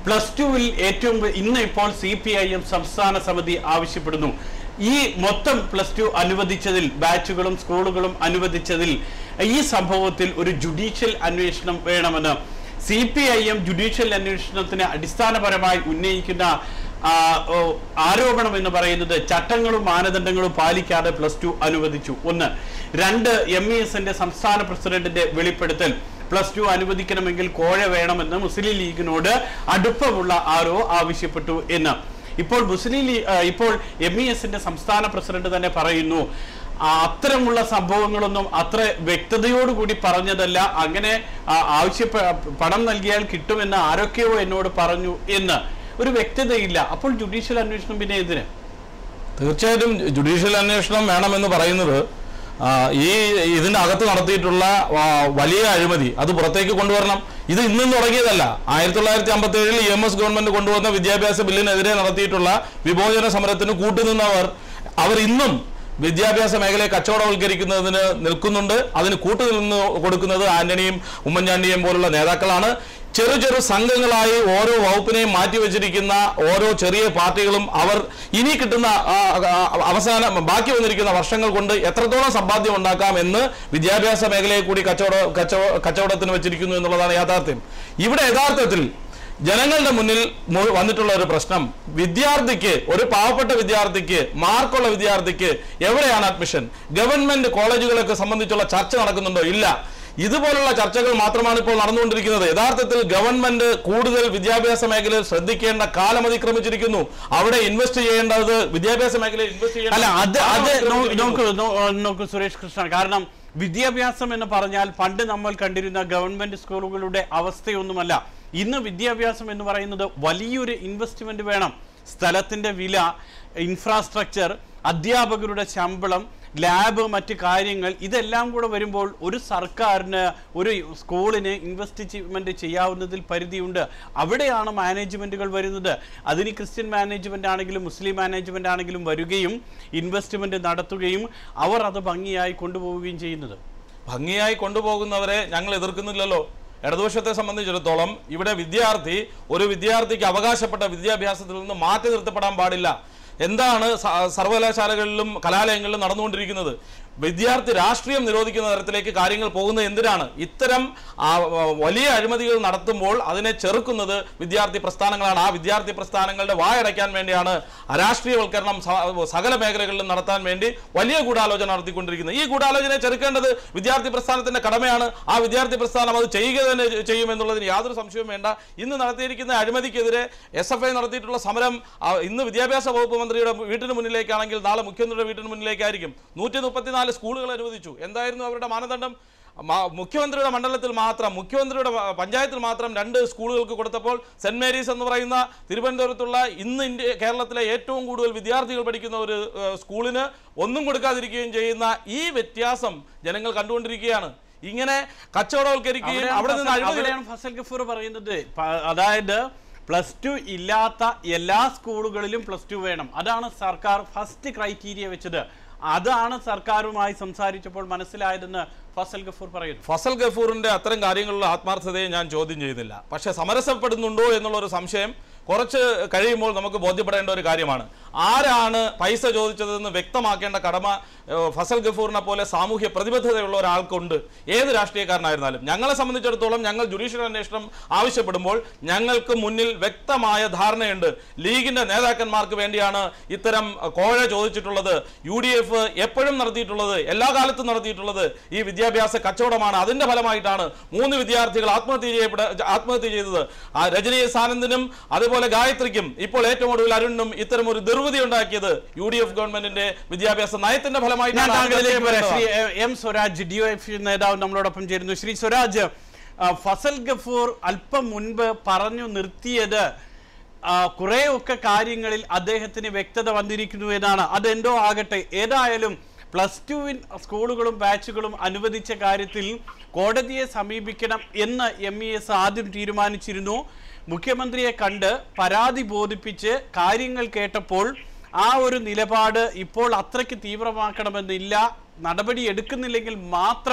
പ്ലസ് ടുവിൽ ഏറ്റവും വ- ഇന്ന് ഇപ്പോൾ സി പി ഐ എം സംസ്ഥാന സമിതി ആവശ്യപ്പെടുന്നു ഈ മൊത്തം പ്ലസ് ടു അനുവദിച്ചതിൽ ബാച്ചുകളും സ്കൂളുകളും അനുവദിച്ചതിൽ ഈ സംഭവത്തിൽ ഒരു ജുഡീഷ്യൽ അന്വേഷണം വേണമെന്ന് C P I M judicial അന്വേഷണത്തിന് അടിസ്ഥാനപരമായി ഉന്നയിക്കുന്ന ആ, ഓ, ആരോപണം എന്ന് പറയുന്നത് ചട്ടങ്ങളും മാനദണ്ഡങ്ങളും പാലിക്കാതെ പ്ലസ് ടു അനുവദിച്ചു ഒന്ന് രണ്ട് എം ഇ എസിന്റെ സംസ്ഥാന പ്രസിഡന്റിന്റെ വെളിപ്പെടുത്തൽ പ്ലസ് ടു അനുവദിക്കണമെങ്കിൽ കോഴ വേണമെന്ന് മുസ്ലിം ലീഗിനോട് അടുപ്പമുള്ള ആരോ ആവശ്യപ്പെട്ടു എന്ന് ഇപ്പോൾ മുസ്ലിം ലീഗ് ആ, ഇപ്പോൾ എം ഇ എസിന്റെ സംസ്ഥാന പ്രസിഡന്റ് തന്നെ പറയുന്നു ആ, അത്തരമുള്ള സംഭവങ്ങളൊന്നും അത്ര വ്യക്തതയോടുകൂടി പറഞ്ഞതല്ല അങ്ങനെ ആ, ആവശ്യപ്പെ പണം നൽകിയാൽ കിട്ടുമെന്ന് ആരൊക്കെയോ എന്നോട് പറഞ്ഞു എന്ന് ഒരു വ്യക്തതയില്ല അപ്പോൾ ജുഡീഷ്യൽ അന്വേഷണം പിന്നെ എന്തിന് തീർച്ചയായിട്ടും ജുഡീഷ്യൽ അന്വേഷണം വേണമെന്ന് പറയുന്നത് ആ, ഈ ഇതിന്റെ അകത്ത് നടത്തിയിട്ടുള്ള ആ, വലിയ അഴിമതി അത് പുറത്തേക്ക് കൊണ്ടുവരണം ഇത് ഇന്നും തുടങ്ങിയതല്ല ആയിരത്തി തൊള്ളായിരത്തി അമ്പത്തി ഏഴിൽ ഇ എം എസ് ഗവൺമെന്റ് കൊണ്ടുവന്ന വിദ്യാഭ്യാസ ബില്ലിനെതിരെ നടത്തിയിട്ടുള്ള വിമോചന സമരത്തിന് കൂട്ടുനിന്നവർ അവർ ഇന്നും വിദ്യാഭ്യാസ മേഖലയെ കച്ചവടവൽക്കരിക്കുന്നതിന് നിൽക്കുന്നുണ്ട് അതിന് കൂട്ടുനിന്ന് കൊടുക്കുന്നത് ആന്റണിയും ഉമ്മൻചാണ്ടിയും പോലുള്ള നേതാക്കളാണ് ചെറു ചെറു സംഘങ്ങളായി ഓരോ വകുപ്പിനെയും മാറ്റിവെച്ചിരിക്കുന്ന ഓരോ ചെറിയ പാർട്ടികളും അവർ ഇനി കിട്ടുന്ന ആ, ആ, അവസാന ബാക്കി വന്നിരിക്കുന്ന വർഷങ്ങൾ കൊണ്ട് എത്രത്തോളം സമ്പാദ്യം ഉണ്ടാക്കാം എന്ന് വിദ്യാഭ്യാസ മേഖലയെ കൂടി കച്ചവട കച്ചവട കച്ചവടത്തിന് വെച്ചിരിക്കുന്നു എന്നുള്ളതാണ് യാഥാർത്ഥ്യം ഇവിടെ യഥാർത്ഥത്തിൽ ജനങ്ങളുടെ മുന്നിൽ മു- വന്നിട്ടുള്ള ഒരു പ്രശ്നം വിദ്യാർത്ഥിക്ക് ഒരു പാവപ്പെട്ട വിദ്യാർത്ഥിക്ക് മാർക്കുള്ള വിദ്യാർത്ഥിക്ക് എവിടെയാണ് അഡ്മിഷൻ ഗവൺമെന്റ് കോളേജുകളൊക്കെ സംബന്ധിച്ചുള്ള ചർച്ച നടക്കുന്നുണ്ടോ ഇല്ല ഇതുപോലുള്ള ചർച്ചകൾ മാത്രമാണ് ഇപ്പോൾ നടന്നുകൊണ്ടിരിക്കുന്നത് യഥാർത്ഥത്തിൽ ഗവൺമെന്റ് കൂടുതൽ വിദ്യാഭ്യാസ മേഖലയിൽ ശ്രദ്ധിക്കേണ്ട കാലം അതിക്രമിച്ചിരിക്കുന്നു അവിടെ ഇൻവെസ്റ്റ് ചെയ്യേണ്ടത് വിദ്യാഭ്യാസ മേഖലയിൽ ഇൻവെസ്റ്റ് അല്ല അത് അത് നോ- ചെയ്യേണ്ട നോക്കൂ നോ- നോക്കൂ സുരേഷ് കൃഷ്ണ കാരണം വിദ്യാഭ്യാസം എന്ന് പറഞ്ഞാൽ പണ്ട് നമ്മൾ കണ്ടിരുന്ന ഗവൺമെന്റ് സ്കൂളുകളുടെ അവസ്ഥയൊന്നുമല്ല ഇന്ന് വിദ്യാഭ്യാസം എന്ന് പറയുന്നത് വലിയൊരു ഇൻവെസ്റ്റ്മെന്റ് വേണം സ്ഥലത്തിന്റെ വില ഇൻഫ്രാസ്ട്രക്ചർ അധ്യാപകരുടെ ശമ്പളം ലാബ് മറ്റ് കാര്യങ്ങൾ ഇതെല്ലാം കൂടെ വരുമ്പോൾ ഒരു സർക്കാരിന് ഒരു സ്കൂളിന് ഇൻവെസ്റ്റ്മെന്റ് ചെയ്യാവുന്നതിൽ പരിധിയുണ്ട് അവിടെയാണ് മാനേജ്മെന്റുകൾ വരുന്നത് അതിന് ക്രിസ്ത്യൻ മാനേജ്മെന്റ് ആണെങ്കിലും മുസ്ലിം മാനേജ്മെന്റ് ആണെങ്കിലും വരികയും ഇൻവെസ്റ്റ്മെന്റ് നടത്തുകയും അവർ അത് ഭംഗിയായി കൊണ്ടുപോവുകയും ചെയ്യുന്നത് ഭംഗിയായി കൊണ്ടുപോകുന്നവരെ ഞങ്ങൾ എതിർക്കുന്നില്ലല്ലോ ഇടതുപക്ഷത്തെ സംബന്ധിച്ചിടത്തോളം ഇവിടെ വിദ്യാർത്ഥി ഒരു വിദ്യാർത്ഥിക്ക് അവകാശപ്പെട്ട വിദ്യാഭ്യാസത്തിൽ നിന്ന് മാറ്റി നിർത്തപ്പെടാൻ പാടില്ല എന്താണ് സ- സർവകലാശാലകളിലും കലാലയങ്ങളിലും നടന്നുകൊണ്ടിരിക്കുന്നത് വിദ്യാർത്ഥി രാഷ്ട്രീയം നിരോധിക്കുന്ന തരത്തിലേക്ക് കാര്യങ്ങൾ പോകുന്നത് എന്തിനാണ് ഇത്തരം ആ, ആ, വലിയ അഴിമതികൾ നടത്തുമ്പോൾ അതിനെ ചെറുക്കുന്നത് വിദ്യാർത്ഥി പ്രസ്ഥാനങ്ങളാണ് ആ വിദ്യാർത്ഥി പ്രസ്ഥാനങ്ങളുടെ വായടയ്ക്കാൻ വേണ്ടിയാണ് രാഷ്ട്രീയവൽക്കരണം സ- സകല മേഖലകളിലും നടത്താൻ വേണ്ടി വലിയ ഗൂഢാലോചന നടത്തിക്കൊണ്ടിരിക്കുന്നത് ഈ ഗൂഢാലോചനയെ ചെറുക്കേണ്ടത് വിദ്യാർത്ഥി പ്രസ്ഥാനത്തിന്റെ കടമയാണ് ആ വിദ്യാർത്ഥി പ്രസ്ഥാനം അത് ചെയ്യുക തന്നെ ചെയ്യുമെന്നുള്ളതിന് യാതൊരു സംശയവും വേണ്ട ഇന്ന് നടത്തിയിരിക്കുന്ന അഴിമതിക്കെതിരെ എസ് എഫ് ഐ നടത്തിയിട്ടുള്ള സമരം ആ, ഇന്ന് വിദ്യാഭ്യാസ വകുപ്പ് മന്ത്രിയുടെ വീട്ടിന് മുന്നിലേക്കാണെങ്കിൽ നാളെ മുഖ്യമന്ത്രിയുടെ വീട്ടിന് മുന്നിലേക്കായിരിക്കും നൂറ്റി മുപ്പത്തിനാല് സ്കൂളുകൾ അനുവദിച്ചു എന്തായിരുന്നു അവരുടെ മാനദണ്ഡം മ- മുഖ്യമന്ത്രിയുടെ മണ്ഡലത്തിൽ മാത്രം മുഖ്യമന്ത്രിയുടെ പ- പഞ്ചായത്തിൽ മാത്രം രണ്ട് സ്കൂളുകൾക്ക് കൊടുത്തപ്പോൾ സെന്റ് മേരീസ് എന്ന് പറയുന്ന തിരുവനന്തപുരത്തുള്ള ഇന്ന് ഇന്ത്യ കേരളത്തിലെ ഏറ്റവും കൂടുതൽ വിദ്യാർത്ഥികൾ പഠിക്കുന്ന ഒരു ഏഹ്, സ്കൂളിന് ഒന്നും കൊടുക്കാതിരിക്കുകയും ചെയ്യുന്ന ഈ വ്യത്യാസം ജനങ്ങൾ കണ്ടുകൊണ്ടിരിക്കുകയാണ് ഇങ്ങനെ കച്ചവടവൽക്കരിക്കുകയും അവിടെയാണ് അവിടെ നിന്ന് ഫസൽ- അഴിമതി അവിടെയാണ് ഫസൽ ഗഫൂർ പറയുന്നത് പ- അതായത് പ്ലസ് ടു ഇല്ലാത്ത എല്ലാ സ്കൂളുകളിലും പ്ലസ് ടു വേണം അതാണ് സർക്കാർ ഫസ്റ്റ് ക്രൈറ്റീരിയ വെച്ചത് അതാണ് സർക്കാരുമായി സംസാരിച്ചപ്പോൾ മനസ്സിലായതെന്ന് ഫസൽ ഗഫൂർ പറയുന്നു ഫസൽ ഗഫൂറിന്റെ അത്തരം കാര്യങ്ങളിലുള്ള ആത്മാർത്ഥതയെ ഞാൻ ചോദ്യം ചെയ്യുന്നില്ല പക്ഷെ സമരസപ്പെടുന്നുണ്ടോ എന്നുള്ള ഒരു സംശയം കുറച്ച് കഴിയുമ്പോൾ നമുക്ക് ബോധ്യപ്പെടേണ്ട ഒരു കാര്യമാണ് ആരാണ് പൈസ ചോദിച്ചതെന്ന് വ്യക്തമാക്കേണ്ട കടമ ഏഹ്, ഫസൽ ഗഫൂറിനെ പോലെ സാമൂഹ്യ പ്രതിബദ്ധതയുള്ള ഒരാൾക്കുണ്ട് ഏത് രാഷ്ട്രീയക്കാരനായിരുന്നാലും ഞങ്ങളെ സംബന്ധിച്ചിടത്തോളം ഞങ്ങൾ ജുഡീഷ്യൽ അന്വേഷണം ആവശ്യപ്പെടുമ്പോൾ ഞങ്ങൾക്ക് മുന്നിൽ വ്യക്തമായ ധാരണയുണ്ട് ലീഗിന്റെ നേതാക്കന്മാർക്ക് വേണ്ടിയാണ് ഇത്തരം അഹ്, കോഴ ചോദിച്ചിട്ടുള്ളത് യു ഡി എഫ് എപ്പോഴും നടത്തിയിട്ടുള്ളത് എല്ലാ കാലത്തും നടത്തിയിട്ടുള്ളത് ഈ വിദ്യാഭ്യാസ കച്ചവടമാണ് അതിന്റെ ഫലമായിട്ടാണ് മൂന്ന് വിദ്യാർത്ഥികൾ ആത്മഹത്യ ചെയ്യപ്പെട ആത്മഹത്യ ചെയ്തത് ആ രജനി എസ് ആനന്ദിനും അതുപോലെ ഗായത്രിക്കും ഇപ്പോൾ ഏറ്റവും ഒടുവിൽ അരുണിനും ഇത്തരം ഒരു ദുർവിധി ഉണ്ടാക്കിയത് യു ഡി എഫ് ഗവൺമെന്റിന്റെ വിദ്യാഭ്യാസ നയത്തിന്റെ ഞാൻ ഫലമായിട്ടാണ് താങ്കളിലേക്ക് വരാം ശ്രീ ആത്മഹത്യ എ- എം സ്വരാജ് ഡി എഫ് നേതാവ് നമ്മളോടൊപ്പം ചേരുന്നു ശ്രീ സ്വരാജ് ആ, ഫസൽ ഗഫൂർ അല്പം മുൻപ് പറഞ്ഞു നിർത്തിയത് ആ, കുറേയൊക്കെ കാര്യങ്ങളിൽ അദ്ദേഹത്തിന് വ്യക്തത വന്നിരിക്കുന്നു എന്നാണ് അതെന്തോ ആകട്ടെ ഏതായാലും പ്ലസ് ടുവിൻ സ്കൂളുകളും ബാച്ചുകളും അനുവദിച്ച കാര്യത്തിൽ കോടതിയെ സമീപിക്കണം എന്ന് എം ഇ എസ് ആദ്യം തീരുമാനിച്ചിരുന്നു മുഖ്യമന്ത്രിയെ കണ്ട് പരാതി ബോധിപ്പിച്ച് കാര്യങ്ങൾ കേട്ടപ്പോൾ ആ ഒരു നിലപാട് ഇപ്പോൾ അത്രയ്ക്ക് തീവ്രമാക്കണമെന്നില്ല നടപടി എടുക്കുന്നില്ലെങ്കിൽ മാത്രം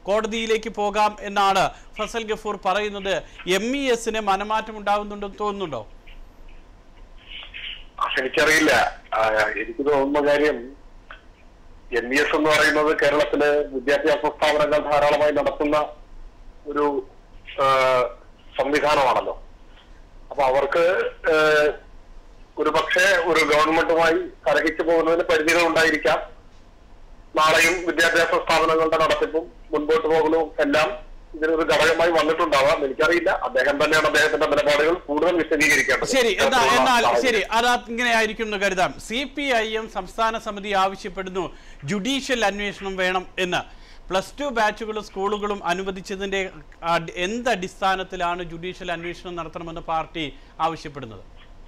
കോടതിയിലേക്ക് പോകാം എന്നാണ് ഫസൽ ഗഫൂർ പറയുന്നത് എം ഇ എസിന് മനമാറ്റം ഉണ്ടാകുന്നുണ്ടെന്ന് തോന്നുന്നുണ്ടോ എനിക്കറിയില്ല ആ, എനിക്ക് തോന്നുന്ന കാര്യം എം ഇ എസ് എന്ന് പറയുന്നത് കേരളത്തില് വിദ്യാഭ്യാസ സ്ഥാപനങ്ങൾ ധാരാളമായി നടത്തുന്ന ഒരു ആ, സംവിധാനമാണല്ലോ അപ്പൊ അവർക്ക് ആ, ഒരു പക്ഷേ ഒരു ഗവൺമെന്റുമായി കലഹിച്ചു പോകുന്നതിന് പരിധികൾ ഉണ്ടായിരിക്കാം നാളെയും വിദ്യാഭ്യാസ സ്ഥാപനങ്ങളുടെ നടത്തിപ്പും മുൻപോട്ട് പോകലും എല്ലാം ഇതിനൊരു ഘടകമായി വന്നിട്ടുണ്ടാവാം എനിക്കറിയില്ല അദ്ദേഹം തന്നെയാണ് അദ്ദേഹത്തിന്റെ നിലപാടുകൾ കൂടുതൽ വിശദീകരിക്കേണ്ടത് ശരി എന്നാൽ ഇത്തരത്തിലുള്ള എന്നാൽ സാഹചര്യം. ശരി അത് ഇങ്ങനെ ആയിരിക്കും എന്ന് കരുതാം സി പി ഐ എം സംസ്ഥാന സമിതി ആവശ്യപ്പെടുന്നു ജുഡീഷ്യൽ അന്വേഷണം വേണം എന്ന് പ്ലസ് ടു ബാച്ചുകളും സ്കൂളുകളും അനുവദിച്ചതിന്റെ അടി- എന്ത് അടിസ്ഥാനത്തിലാണ് ജുഡീഷ്യൽ അന്വേഷണം നടത്തണമെന്ന് പാർട്ടി ആവശ്യപ്പെടുന്നത്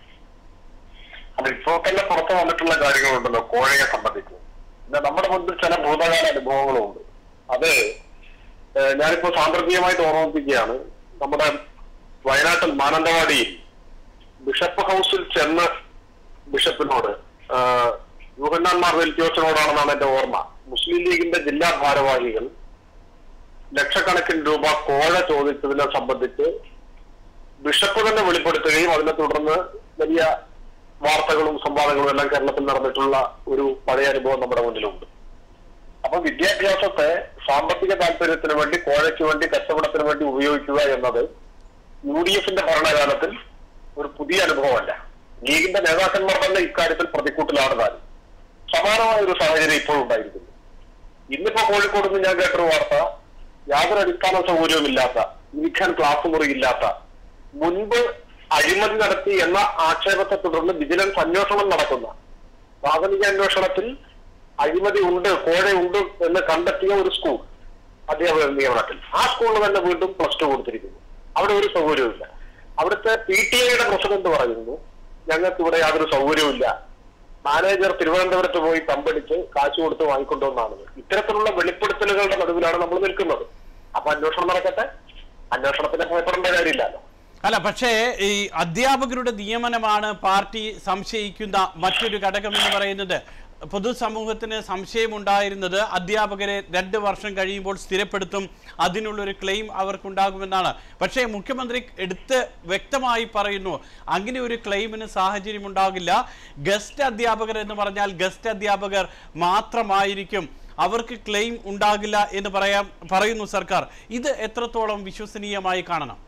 അത് ഇപ്പോ തന്നെ പുറത്തു വന്നിട്ടുള്ള കാര്യങ്ങളുണ്ടല്ലോ കോഴയെ സംബന്ധിച്ച് പിന്നെ നമ്മുടെ മുൻപിൽ ചില ഭൂതകാല അനുഭവങ്ങളുണ്ട് അത് ഏഹ്, ഞാനിപ്പോ സാന്ദർഭികമായിട്ട് ഓർമ്മിപ്പിക്കുകയാണ് നമ്മുടെ വയനാട്ടിൽ മാനന്തവാടിയിൽ ബിഷപ്പ് ഹൗസിൽ ചെന്ന് ബിഷപ്പിനോട് ആഹ്, യൂഹന്നാൻമാർ വെൽറ്റിയോസിനോടാണെന്നാണ് എന്റെ ഓർമ്മ മുസ്ലിം ലീഗിന്റെ ജില്ലാ ഭാരവാഹികൾ ലക്ഷക്കണക്കിന് രൂപ കോഴ ചോദിച്ചതിനെ സംബന്ധിച്ച് ബിഷപ്പ് തന്നെ വെളിപ്പെടുത്തുകയും അതിനെ തുടർന്ന് വലിയ വാർത്തകളും സംവാദങ്ങളും എല്ലാം കേരളത്തിൽ നടന്നിട്ടുള്ള ഒരു പഴയ അനുഭവം നമ്മുടെ മുന്നിലുണ്ട് അപ്പൊ വിദ്യാഭ്യാസത്തെ സാമ്പത്തിക താല്പര്യത്തിന് വേണ്ടി കോഴയ്ക്ക് വേണ്ടി കച്ചവടത്തിന് വേണ്ടി ഉപയോഗിക്കുക എന്നത് യു ഡി എഫിന്റെ ഭരണകാലത്തിൽ ഒരു പുതിയ അനുഭവമല്ല ലീഗിന്റെ നേതാക്കന്മാർ തന്നെ ഇക്കാര്യത്തിൽ പ്രതിക്കൂട്ടിലാണ് താനും സമാനമായ ഒരു സാഹചര്യം ഇപ്പോൾ ഉണ്ടായിരിക്കുന്നു ഇന്നിപ്പോ കോഴിക്കോട് നിന്ന് ഞാൻ കേട്ടൊരു വാർത്ത യാതൊരു അടിസ്ഥാന സൗകര്യവുമില്ലാത്ത ഇരിക്കാൻ ക്ലാസ് മുറിയില്ലാത്ത മുൻപ് അഴിമതി നടത്തി എന്ന ആക്ഷേപത്തെ തുടർന്ന് വിജിലൻസ് അന്വേഷണം നടക്കുന്ന പ്രാഥമിക അന്വേഷണത്തിൽ അഴിമതി ഉണ്ട് കോഴയുണ്ട് എന്ന് കണ്ടെത്തിയ ഒരു സ്കൂൾ അധ്യാപക നിയമനത്തിൽ ആ സ്കൂളിൽ തന്നെ വീണ്ടും പ്ലസ് ടു കൊടുത്തിരിക്കുന്നു അവിടെ ഒരു സൗകര്യവുമില്ല അവിടുത്തെ പി ടി ഐയുടെ പ്രസിഡന്റ് പറയുന്നു ഞങ്ങൾക്ക് ഇവിടെ യാതൊരു സൗകര്യവുമില്ല മാനേജർ തിരുവനന്തപുരത്ത് പോയി തമ്പടിച്ച് കാശ് കൊടുത്ത് വാങ്ങിക്കൊണ്ടുവന്നാണ് ഇത്തരത്തിലുള്ള വെളിപ്പെടുത്തലുകളുടെ നടുവിലാണ് നമ്മൾ നിൽക്കുന്നത് അപ്പൊ അന്വേഷണം നടക്കട്ടെ അന്വേഷണത്തിന് ഭയപ്പെടേണ്ട കാര്യമില്ലല്ലോ അല്ല പക്ഷേ ഈ അധ്യാപകരുടെ നിയമനമാണ് പാർട്ടി സംശയിക്കുന്ന മറ്റൊരു ഘടകം എന്ന് പറയുന്നത് പൊതുസമൂഹത്തിന് സംശയമുണ്ടായിരുന്നത് അധ്യാപകരെ രണ്ട് വർഷം കഴിയുമ്പോൾ സ്ഥിരപ്പെടുത്തും അതിനുള്ളൊരു ക്ലെയിം അവർക്കുണ്ടാകുമെന്നാണ് പക്ഷേ മുഖ്യമന്ത്രി എടുത്ത് വ്യക്തമായി പറയുന്നു അങ്ങനെ ഒരു ക്ലെയിമിന് സാഹചര്യം ഉണ്ടാകില്ല ഗസ്റ്റ് അധ്യാപകർ എന്ന് പറഞ്ഞാൽ ഗസ്റ്റ് അധ്യാപകർ മാത്രമായിരിക്കും അവർക്ക് ക്ലെയിം ഉണ്ടാകില്ല എന്ന് പറയാൻ പറയുന്നു സർക്കാർ ഇത് എത്രത്തോളം വിശ്വസനീയമായി കാണണം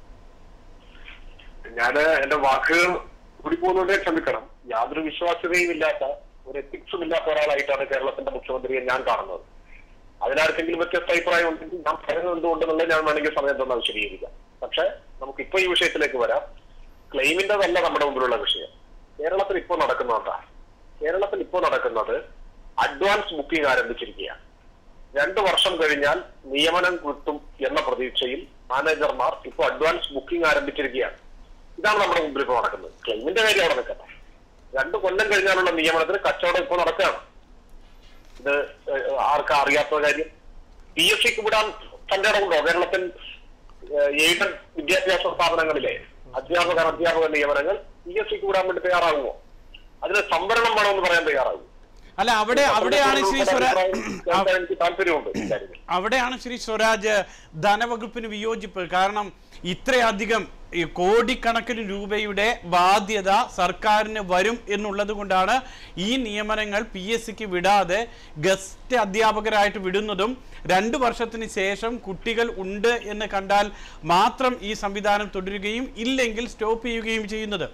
ഞാൻ എന്റെ വാക്കുകൾ കൂടിപ്പോകുന്നതിനെ ക്ഷമിക്കണം യാതൊരു വിശ്വാസ്യതയും ഇല്ലാത്ത ഒരു എത്തിക്സും ഇല്ലാത്ത ഒരാളായിട്ടാണ് കേരളത്തിന്റെ മുഖ്യമന്ത്രിയെ ഞാൻ കാണുന്നത് അതിനാർക്കെങ്കിലും വ്യത്യസ്ത അഭിപ്രായം ഉണ്ടെങ്കിൽ ഞാൻ പറയുന്നത് എന്തുകൊണ്ടെന്നുള്ളത് ഞാൻ വേണമെങ്കിൽ സമയം തന്നെ വിശദീകരിക്കാം പക്ഷെ നമുക്ക് ഇപ്പൊ ഈ വിഷയത്തിലേക്ക് വരാം ക്ലെയിമിന്റെതല്ല നമ്മുടെ മുമ്പിലുള്ള വിഷയം കേരളത്തിൽ ഇപ്പോൾ നടക്കുന്നത് എന്താ കേരളത്തിൽ ഇപ്പോൾ നടക്കുന്നത് അഡ്വാൻസ് ബുക്കിംഗ് ആരംഭിച്ചിരിക്കുകയാണ് രണ്ടു വർഷം കഴിഞ്ഞാൽ നിയമനം കിട്ടും എന്ന പ്രതീക്ഷയിൽ മാനേജർമാർ ഇപ്പോൾ അഡ്വാൻസ് ബുക്കിംഗ് ആരംഭിച്ചിരിക്കുകയാണ് ഇതാണ് നമ്മുടെ മുമ്പിൽ ഇപ്പോൾ നടക്കുന്നത് ക്ലെയിമിന്റെ കാര്യം അവിടെ നിൽക്കട്ടെ രണ്ടു കൊല്ലം കഴിഞ്ഞാലുള്ള നിയമനത്തിന് കച്ചവടം ഇപ്പോൾ നടക്കുകയാണ് ഇത് ഏഹ്, ആർക്കാ അറിയാത്ത കാര്യം പി എസ് സിക്ക് വിടാൻ തന്റെ ഇടമുണ്ടോ കേരളത്തിൽ എയ്ഡഡ് വിദ്യാഭ്യാസ സ്ഥാപനങ്ങളിലെ അധ്യാപക അധ്യാപക നിയമനങ്ങൾ പി എസ് സിക്ക് വിടാൻ വേണ്ടി തയ്യാറാകുമോ അതിന് സംവരണം വേണമെന്ന് പറയാൻ തയ്യാറാകുമോ അല്ല അവിടെ അവിടെയാണ് ശ്രീ സ്വരാജ് കേൾക്കാൻ എനിക്ക് താല്പര്യമുണ്ട് ഇക്കാര്യത്തിൽ അവിടെയാണ് ശ്രീ സ്വരാജ് ധനവകുപ്പിന് വിയോജിപ്പ് കാരണം ഇത്രയധികം ഈ കോടിക്കണക്കിന് രൂപയുടെ ബാധ്യത സർക്കാരിന് വരും എന്നുള്ളത് കൊണ്ടാണ് ഈ നിയമനങ്ങൾ പി എസ് സിക്ക് വിടാതെ ഗസ്റ്റ് അധ്യാപകരായിട്ട് വിടുന്നതും രണ്ടു വർഷത്തിന് ശേഷം കുട്ടികൾ ഉണ്ട് എന്ന് കണ്ടാൽ മാത്രം ഈ സംവിധാനം തുടരുകയും ഇല്ലെങ്കിൽ സ്റ്റോപ്പ് ചെയ്യുകയും ചെയ്യുന്നത്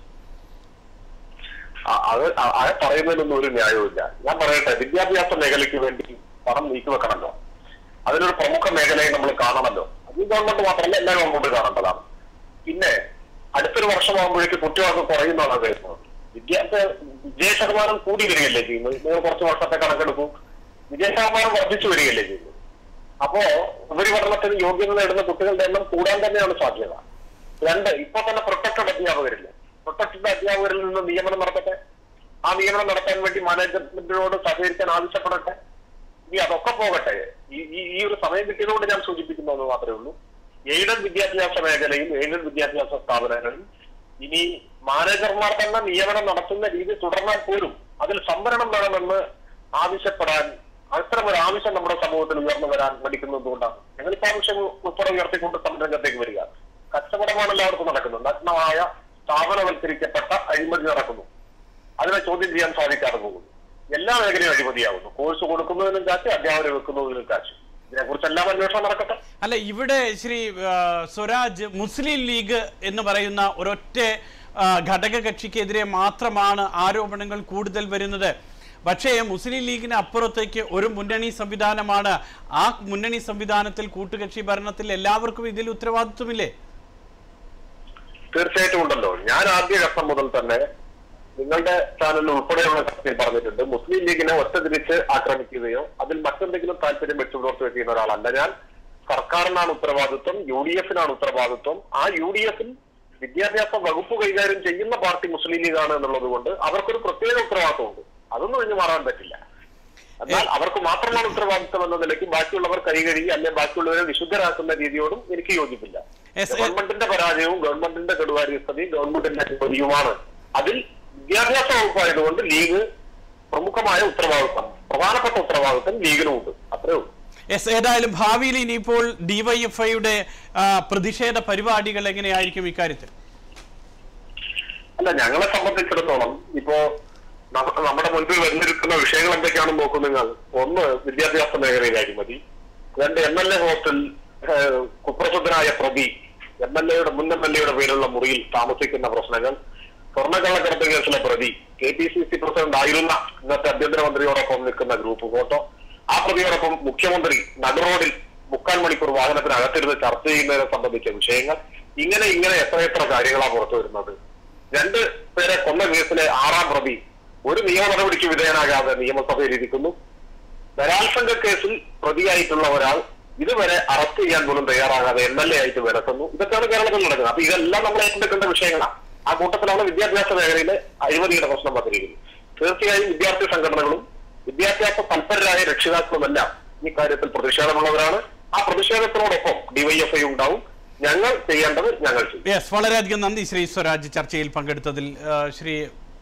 ആ- അത് ആ- ആ പറയുന്നതിലൊന്നും ഒരു ന്യായവുമില്ല ഞാൻ പറയട്ടെ വിദ്യാഭ്യാസ മേഖലയ്ക്ക് വേണ്ടി പണം നീക്കി വെക്കണമല്ലോ അതിനൊരു പ്രമുഖ മേഖലയെ നമ്മൾ കാണണമല്ലോ അത് ഈ ഗവൺമെന്റ് മാത്രമല്ല എല്ലാ ഗവൺമെന്റ് കാണേണ്ടതാണ് പിന്നെ അടുത്തൊരു വർഷമാകുമ്പോഴേക്ക് കുറ്റവാക്കം കുറയുന്നതാണ് വരുന്നത് വിദ്യാഭ്യാസ വിജയ ശതമാനം കൂടി വരികയല്ലേ ചെയ്യുന്നത് നിങ്ങൾ കുറച്ച് വർഷത്തെ കണക്കെടുക്കൂ വിജയ ശതമാനം വർദ്ധിച്ചു വരികയല്ലേ ചെയ്യുന്നത് അപ്പോ ഉപരിപഠനത്തിന് യോഗ്യത നേടുന്ന കുട്ടികളുടെ എണ്ണം കൂടാൻ തന്നെയാണ് സാധ്യത രണ്ട് ഇപ്പൊ തന്നെ പ്രൊട്ടക്റ്റഡ് അധ്യാപകരില്ലേ പ്രൊട്ടക്റ്റഡ് അധ്യാപകരിൽ നിന്ന് നിയമനം നടത്തട്ടെ ആ നിയമനം നടത്താൻ വേണ്ടി മാനേജ്മെന്റിനോട് സഹകരിക്കാൻ ആവശ്യപ്പെടട്ടെ ഇനി അതൊക്കെ പോകട്ടെ ഈ ഈ ഈ ഒരു സമയം കിട്ടിയതുകൊണ്ട് ഞാൻ സൂചിപ്പിക്കുന്നു മാത്രമേ ഉള്ളൂ എയ്ഡഡ് വിദ്യാഭ്യാസ മേഖലയും എയ്ഡഡ് വിദ്യാഭ്യാസ സ്ഥാപനങ്ങളും ഇനി മാനേജർമാർ തന്നെ നിയമനം നടത്തുന്ന രീതി തുടർന്നാൽ പോലും അതിൽ സംവരണം വേണമെന്ന് ആവശ്യപ്പെടാൻ അത്തരം ഒരു ആവശ്യം നമ്മുടെ സമൂഹത്തിൽ ഉയർന്നു വരാൻ മടിക്കുന്നത് എന്തുകൊണ്ടാണ് ഞങ്ങളിപ്പോ ആവശ്യം ഉൾപ്പെടെ ഉയർത്തിക്കൊണ്ട് സംരംഗത്തേക്ക് വരിക കച്ചവടമാണ് എല്ലാവർക്കും നടക്കുന്നത് നഗ്നമായ സ്ഥാപനവൽക്കരിക്കപ്പെട്ട അഴിമതി നടക്കുന്നു അതിനെ ചോദ്യം ചെയ്യാൻ സാധിക്കാതെ പോകുന്നു എല്ലാ മേഖലയും അഴിമതിയാകുന്നു കോഴ്സ് കൊടുക്കുന്നതിനും കാശ് അധ്യാപനം വെക്കുന്നതിനും കാശ് ഇതിനെക്കുറിച്ചെല്ലാം അന്വേഷണം നടക്കട്ടെ അല്ല ഇവിടെ ശ്രീ ആ, സ്വരാജ് മുസ്ലിം ലീഗ് എന്ന് പറയുന്ന ഒരൊറ്റ ആ, ഘടക കക്ഷിക്കെതിരെ മാത്രമാണ് ആരോപണങ്ങൾ കൂടുതൽ വരുന്നത് പക്ഷേ മുസ്ലിം ലീഗിന് അപ്പുറത്തേക്ക് ഒരു മുന്നണി സംവിധാനമാണ് ആ മുന്നണി സംവിധാനത്തിൽ കൂട്ടുകക്ഷി ഭരണത്തിൽ എല്ലാവർക്കും ഇതിൽ ഉത്തരവാദിത്വമില്ലേ തീർച്ചയായിട്ടും ഉണ്ടല്ലോ ഞാൻ ആദ്യ ഘട്ടം മുതൽ തന്നെ നിങ്ങളുടെ ചാനലിൽ ഉൾപ്പെടെയുള്ള ചർച്ചയിൽ പറഞ്ഞിട്ടുണ്ട് മുസ്ലിം ലീഗിനെ ഒറ്റതിരിച്ച് ആക്രമിക്കുകയോ അതിൽ മറ്റെന്തെങ്കിലും താല്പര്യം വെച്ചു പുലർത്തുകയോ ചെയ്യുന്ന ഒരാളല്ല ഞാൻ സർക്കാരിനാണ് ഉത്തരവാദിത്വം യു ഡി എഫിനാണ് ഉത്തരവാദിത്വം ആ യു ഡി എഫിൽ വിദ്യാഭ്യാസ വകുപ്പ് കൈകാര്യം ചെയ്യുന്ന പാർട്ടി മുസ്ലിം ലീഗാണ് എന്നുള്ളത് കൊണ്ട് അവർക്കൊരു പ്രത്യേക ഉത്തരവാദിത്വമുണ്ട് അതൊന്നും ഒഴിഞ്ഞു മാറാൻ പറ്റില്ല എന്നാൽ അവർക്ക് മാത്രമാണ് ഉത്തരവാദിത്വം എന്ന നിലയ്ക്ക് ബാക്കിയുള്ളവർ കൈകഴുകി അല്ലെങ്കിൽ ബാക്കിയുള്ളവരെ വിശുദ്ധരാക്കുന്ന രീതിയോടും എനിക്ക് യോജിപ്പില്ല എസ്- ഗവൺമെന്റിന്റെ പരാജയവും ഗവൺമെന്റിന്റെ കെടുവാര്യസ്ഥതയും ഗവൺമെന്റിന്റെ അഴിമതിയുമാണ് അതിൽ വിദ്യാഭ്യാസ വകുപ്പായതുകൊണ്ട് ലീഗ് പ്രമുഖമായ ഉത്തരവാദിത്വം പ്രധാനപ്പെട്ട ഉത്തരവാദിത്വം ലീഗിനുമുണ്ട് അത്രേ ഉള്ളൂ എസ് ഏതായാലും ഭാവിയിൽ ഇനിയിപ്പോൾ ഡിവൈഎഫ്ഐയുടെ പ്രതിഷേധ പരിപാടികൾ എങ്ങനെയായിരിക്കും ഇക്കാര്യത്തിൽ അല്ല ഞങ്ങളെ സംബന്ധിച്ചിടത്തോളം ഇപ്പോ നമ്മ- നമ്മുടെ മുൻപിൽ വന്നിരിക്കുന്ന വിഷയങ്ങൾ എന്തൊക്കെയാണെന്ന് നോക്കൂ നിങ്ങൾ ഒന്ന് വിദ്യാഭ്യാസ മേഖലയിലെ അഴിമതി രണ്ട് എം എൽ എ ഹോസ്റ്റൽ ഏഹ്, കുപ്രസിദ്ധനായ പ്രതി എം എൽ എയുടെ മുൻ എം എൽ എയുടെ പേരുള്ള മുറിയിൽ താമസിക്കുന്ന പ്രശ്നങ്ങൾ സ്വർണ്ണക്കള്ളക്കടത്ത് കേസിലെ പ്രതി K P C C president ആയിരുന്ന ഇന്നത്തെ ആഭ്യന്തരമന്ത്രിയോടൊപ്പം നിൽക്കുന്ന ഗ്രൂപ്പ് ഫോട്ടോ ആ പ്രതിയോടൊപ്പം മുഖ്യമന്ത്രി നടുറോഡിൽ മുക്കാൽ മണിക്കൂർ വാഹനത്തിനകത്തിരുന്ന് ചർച്ച ചെയ്യുന്നതിനെ സംബന്ധിച്ച വിഷയങ്ങൾ ഇങ്ങനെ ഇങ്ങനെ എത്രയെത്ര കാര്യങ്ങളാണ് പുറത്തു വരുന്നത് രണ്ട് പേരെ കൊന്ന കേസിലെ ആറാം പ്രതി ഒരു നിയമ നടപടിക്ക് വിധേയനാകാതെ നിയമസഭയിൽ ഇരിക്കുന്നു ബലാത്സംഗ കേസിൽ പ്രതിയായിട്ടുള്ള ഒരാൾ ഇതുവരെ അറസ്റ്റ് ചെയ്യാൻ പോലും തയ്യാറാകാതെ എം എൽ എ ആയിട്ട് വിലക്കുന്നു ഇതൊക്കെയാണ് കേരളത്തിൽ നടക്കുന്നത് അപ്പൊ ഇതെല്ലാം നമ്മൾ ഏറ്റെടുക്കേണ്ട വിഷയങ്ങളാണ് ആ കൂട്ടത്തിലാണ് വിദ്യാഭ്യാസ മേഖലയിലെ അഴിമതിയുടെ പ്രശ്നം വന്നിരിക്കുന്നത് തീർച്ചയായും വിദ്യാർത്ഥി സംഘടനകളും വിദ്യാഭ്യാസ തൽപരരായ രക്ഷിതാക്കളുമെല്ലാം ഈ കാര്യത്തിൽ പ്രതിഷേധമുള്ളവരാണ് ആ പ്രതിഷേധത്തിനോടൊപ്പം ഡിവൈഎഫ്ഐ ഉണ്ടാവും ഞങ്ങൾ ചെയ്യേണ്ടത് ഞങ്ങൾ ചെയ്യും യെസ് വളരെയധികം നന്ദി ശ്രീ സ്വരാജ് ചർച്ചയിൽ പങ്കെടുത്തതിൽ ആ, ശ്രീ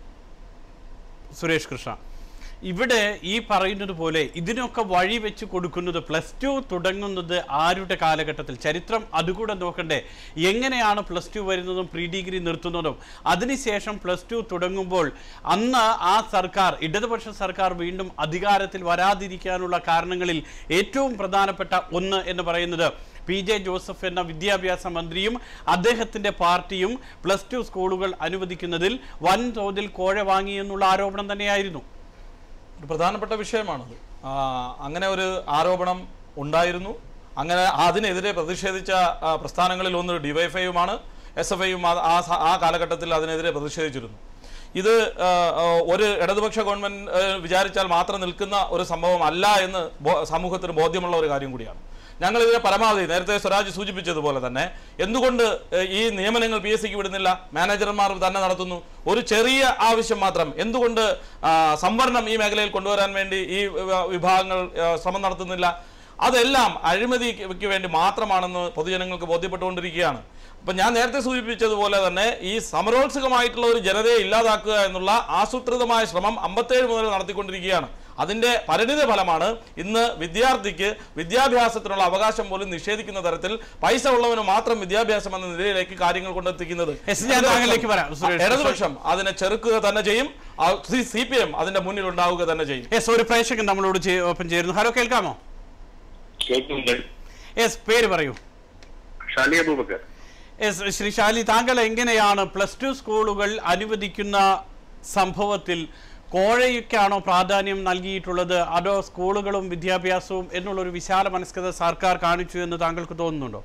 സുരേഷ് കൃഷ്ണ ഇവിടെ ഈ പറയുന്നത് പോലെ ഇതിനൊക്കെ വഴി വെച്ച് കൊടുക്കുന്നത് പ്ലസ് ടു തുടങ്ങുന്നത് ആരുടെ കാലഘട്ടത്തിൽ ചരിത്രം അതുകൂടെ നോക്കണ്ടേ എങ്ങനെയാണ് പ്ലസ് ടു വരുന്നതും പ്രീ ഡിഗ്രി നിർത്തുന്നതും അതിനുശേഷം പ്ലസ് ടു തുടങ്ങുമ്പോൾ അന്ന് ആ സർക്കാർ ഇടതുപക്ഷ സർക്കാർ വീണ്ടും അധികാരത്തിൽ വരാതിരിക്കാനുള്ള കാരണങ്ങളിൽ ഏറ്റവും പ്രധാനപ്പെട്ട ഒന്ന് എന്ന് പറയുന്നത് പി ജെ ജോസഫ് എന്ന വിദ്യാഭ്യാസ മന്ത്രിയും അദ്ദേഹത്തിന്റെ പാർട്ടിയും പ്ലസ് ടു സ്കൂളുകൾ അനുവദിക്കുന്നതിൽ വൻതോതിൽ കോഴ വാങ്ങി എന്നുള്ള ആരോപണം തന്നെയായിരുന്നു ഒരു പ്രധാനപ്പെട്ട വിഷയമാണത് ആ, അങ്ങനെ ഒരു ആരോപണം ഉണ്ടായിരുന്നു അങ്ങനെ അതിനെതിരെ പ്രതിഷേധിച്ച ആ, പ്രസ്ഥാനങ്ങളിൽ ഒന്ന് ഡിവൈഫൈയുമാണ് എസ് എഫ് ഐയും ആ സ- ആ കാലഘട്ടത്തിൽ അതിനെതിരെ പ്രതിഷേധിച്ചിരുന്നു ഇത് ആ, ആ, ഒരു ഇടതുപക്ഷ ഗവൺമെന്റ് ആ, വിചാരിച്ചാൽ മാത്രം നിൽക്കുന്ന ഒരു സംഭവം അല്ല എന്ന് ബോ- സമൂഹത്തിന് ബോധ്യമുള്ള ഒരു കാര്യം കൂടിയാണ് ഞങ്ങൾ ഇതിനെ പരമാവധി നേരത്തെ സ്വരാജ് സൂചിപ്പിച്ചതുപോലെ തന്നെ എന്തുകൊണ്ട് ഏഹ്, ഈ നിയമനങ്ങൾ പി എസ് സിക്ക് വിടുന്നില്ല മാനേജർമാർ തന്നെ നടത്തുന്നു ഒരു ചെറിയ ആവശ്യം മാത്രം എന്തുകൊണ്ട് ആ, സംവരണം ഈ മേഖലയിൽ കൊണ്ടുവരാൻ വേണ്ടി ഈ വിഭാ- വിഭാഗങ്ങൾ ആ, ശ്രമം നടത്തുന്നില്ല അതെല്ലാം അഴിമതിക്ക് വേണ്ടി മാത്രമാണെന്ന് പൊതുജനങ്ങൾക്ക് ബോധ്യപ്പെട്ടുകൊണ്ടിരിക്കുകയാണ് അപ്പൊ ഞാൻ നേരത്തെ സൂചിപ്പിച്ചതുപോലെ തന്നെ ഈ സമരോത്സുകമായിട്ടുള്ള ഒരു ജനതയെ ഇല്ലാതാക്കുക എന്നുള്ള ആസൂത്രിതമായ ശ്രമം അമ്പത്തേഴ് മുതൽ നടത്തിക്കൊണ്ടിരിക്കുകയാണ് അതിന്റെ പരിണിത ഫലമാണ് ഇന്ന് വിദ്യാർത്ഥിക്ക് വിദ്യാഭ്യാസത്തിനുള്ള അവകാശം പോലും നിഷേധിക്കുന്ന തരത്തിൽ പൈസ ഉള്ളവന് മാത്രം വിദ്യാഭ്യാസം എന്ന നിലയിലേക്ക് കാര്യങ്ങൾ കൊണ്ടെത്തിക്കുന്നത് എസ് ഞാൻ താങ്കളിലേക്ക് വരാം, സുരേഷ്. ഇടതുപക്ഷം അതിനെ ചെറുക്കുക തന്നെ ചെയ്യും സി പി എം അതിന്റെ മുന്നിൽ ഉണ്ടാവുക തന്നെ ചെയ്യും യെസ് ഒരു പ്രേക്ഷകൻ നമ്മളോട് ചേ- ഒപ്പം ചേരുന്നു ഹലോ കേൾക്കാമോ കേൾക്കുന്നുണ്ട് യെസ് പേര് പറയൂ ഷാലി അബൂബക്കർ എസ് ശ്രീ ഷാലി താങ്കൾ എങ്ങനെയാണ് പ്ലസ് ടു സ്കൂളുകൾ അനുവദിക്കുന്ന സംഭവത്തിൽ കോഴയ്ക്കാണോ പ്രാധാന്യം നൽകിയിട്ടുള്ളത് അതോ സ്കൂളുകളും വിദ്യാഭ്യാസവും എന്നുള്ളൊരു വിശാല മനസ്കത സർക്കാർ കാണിച്ചു എന്ന് താങ്കൾക്ക് തോന്നുന്നുണ്ടോ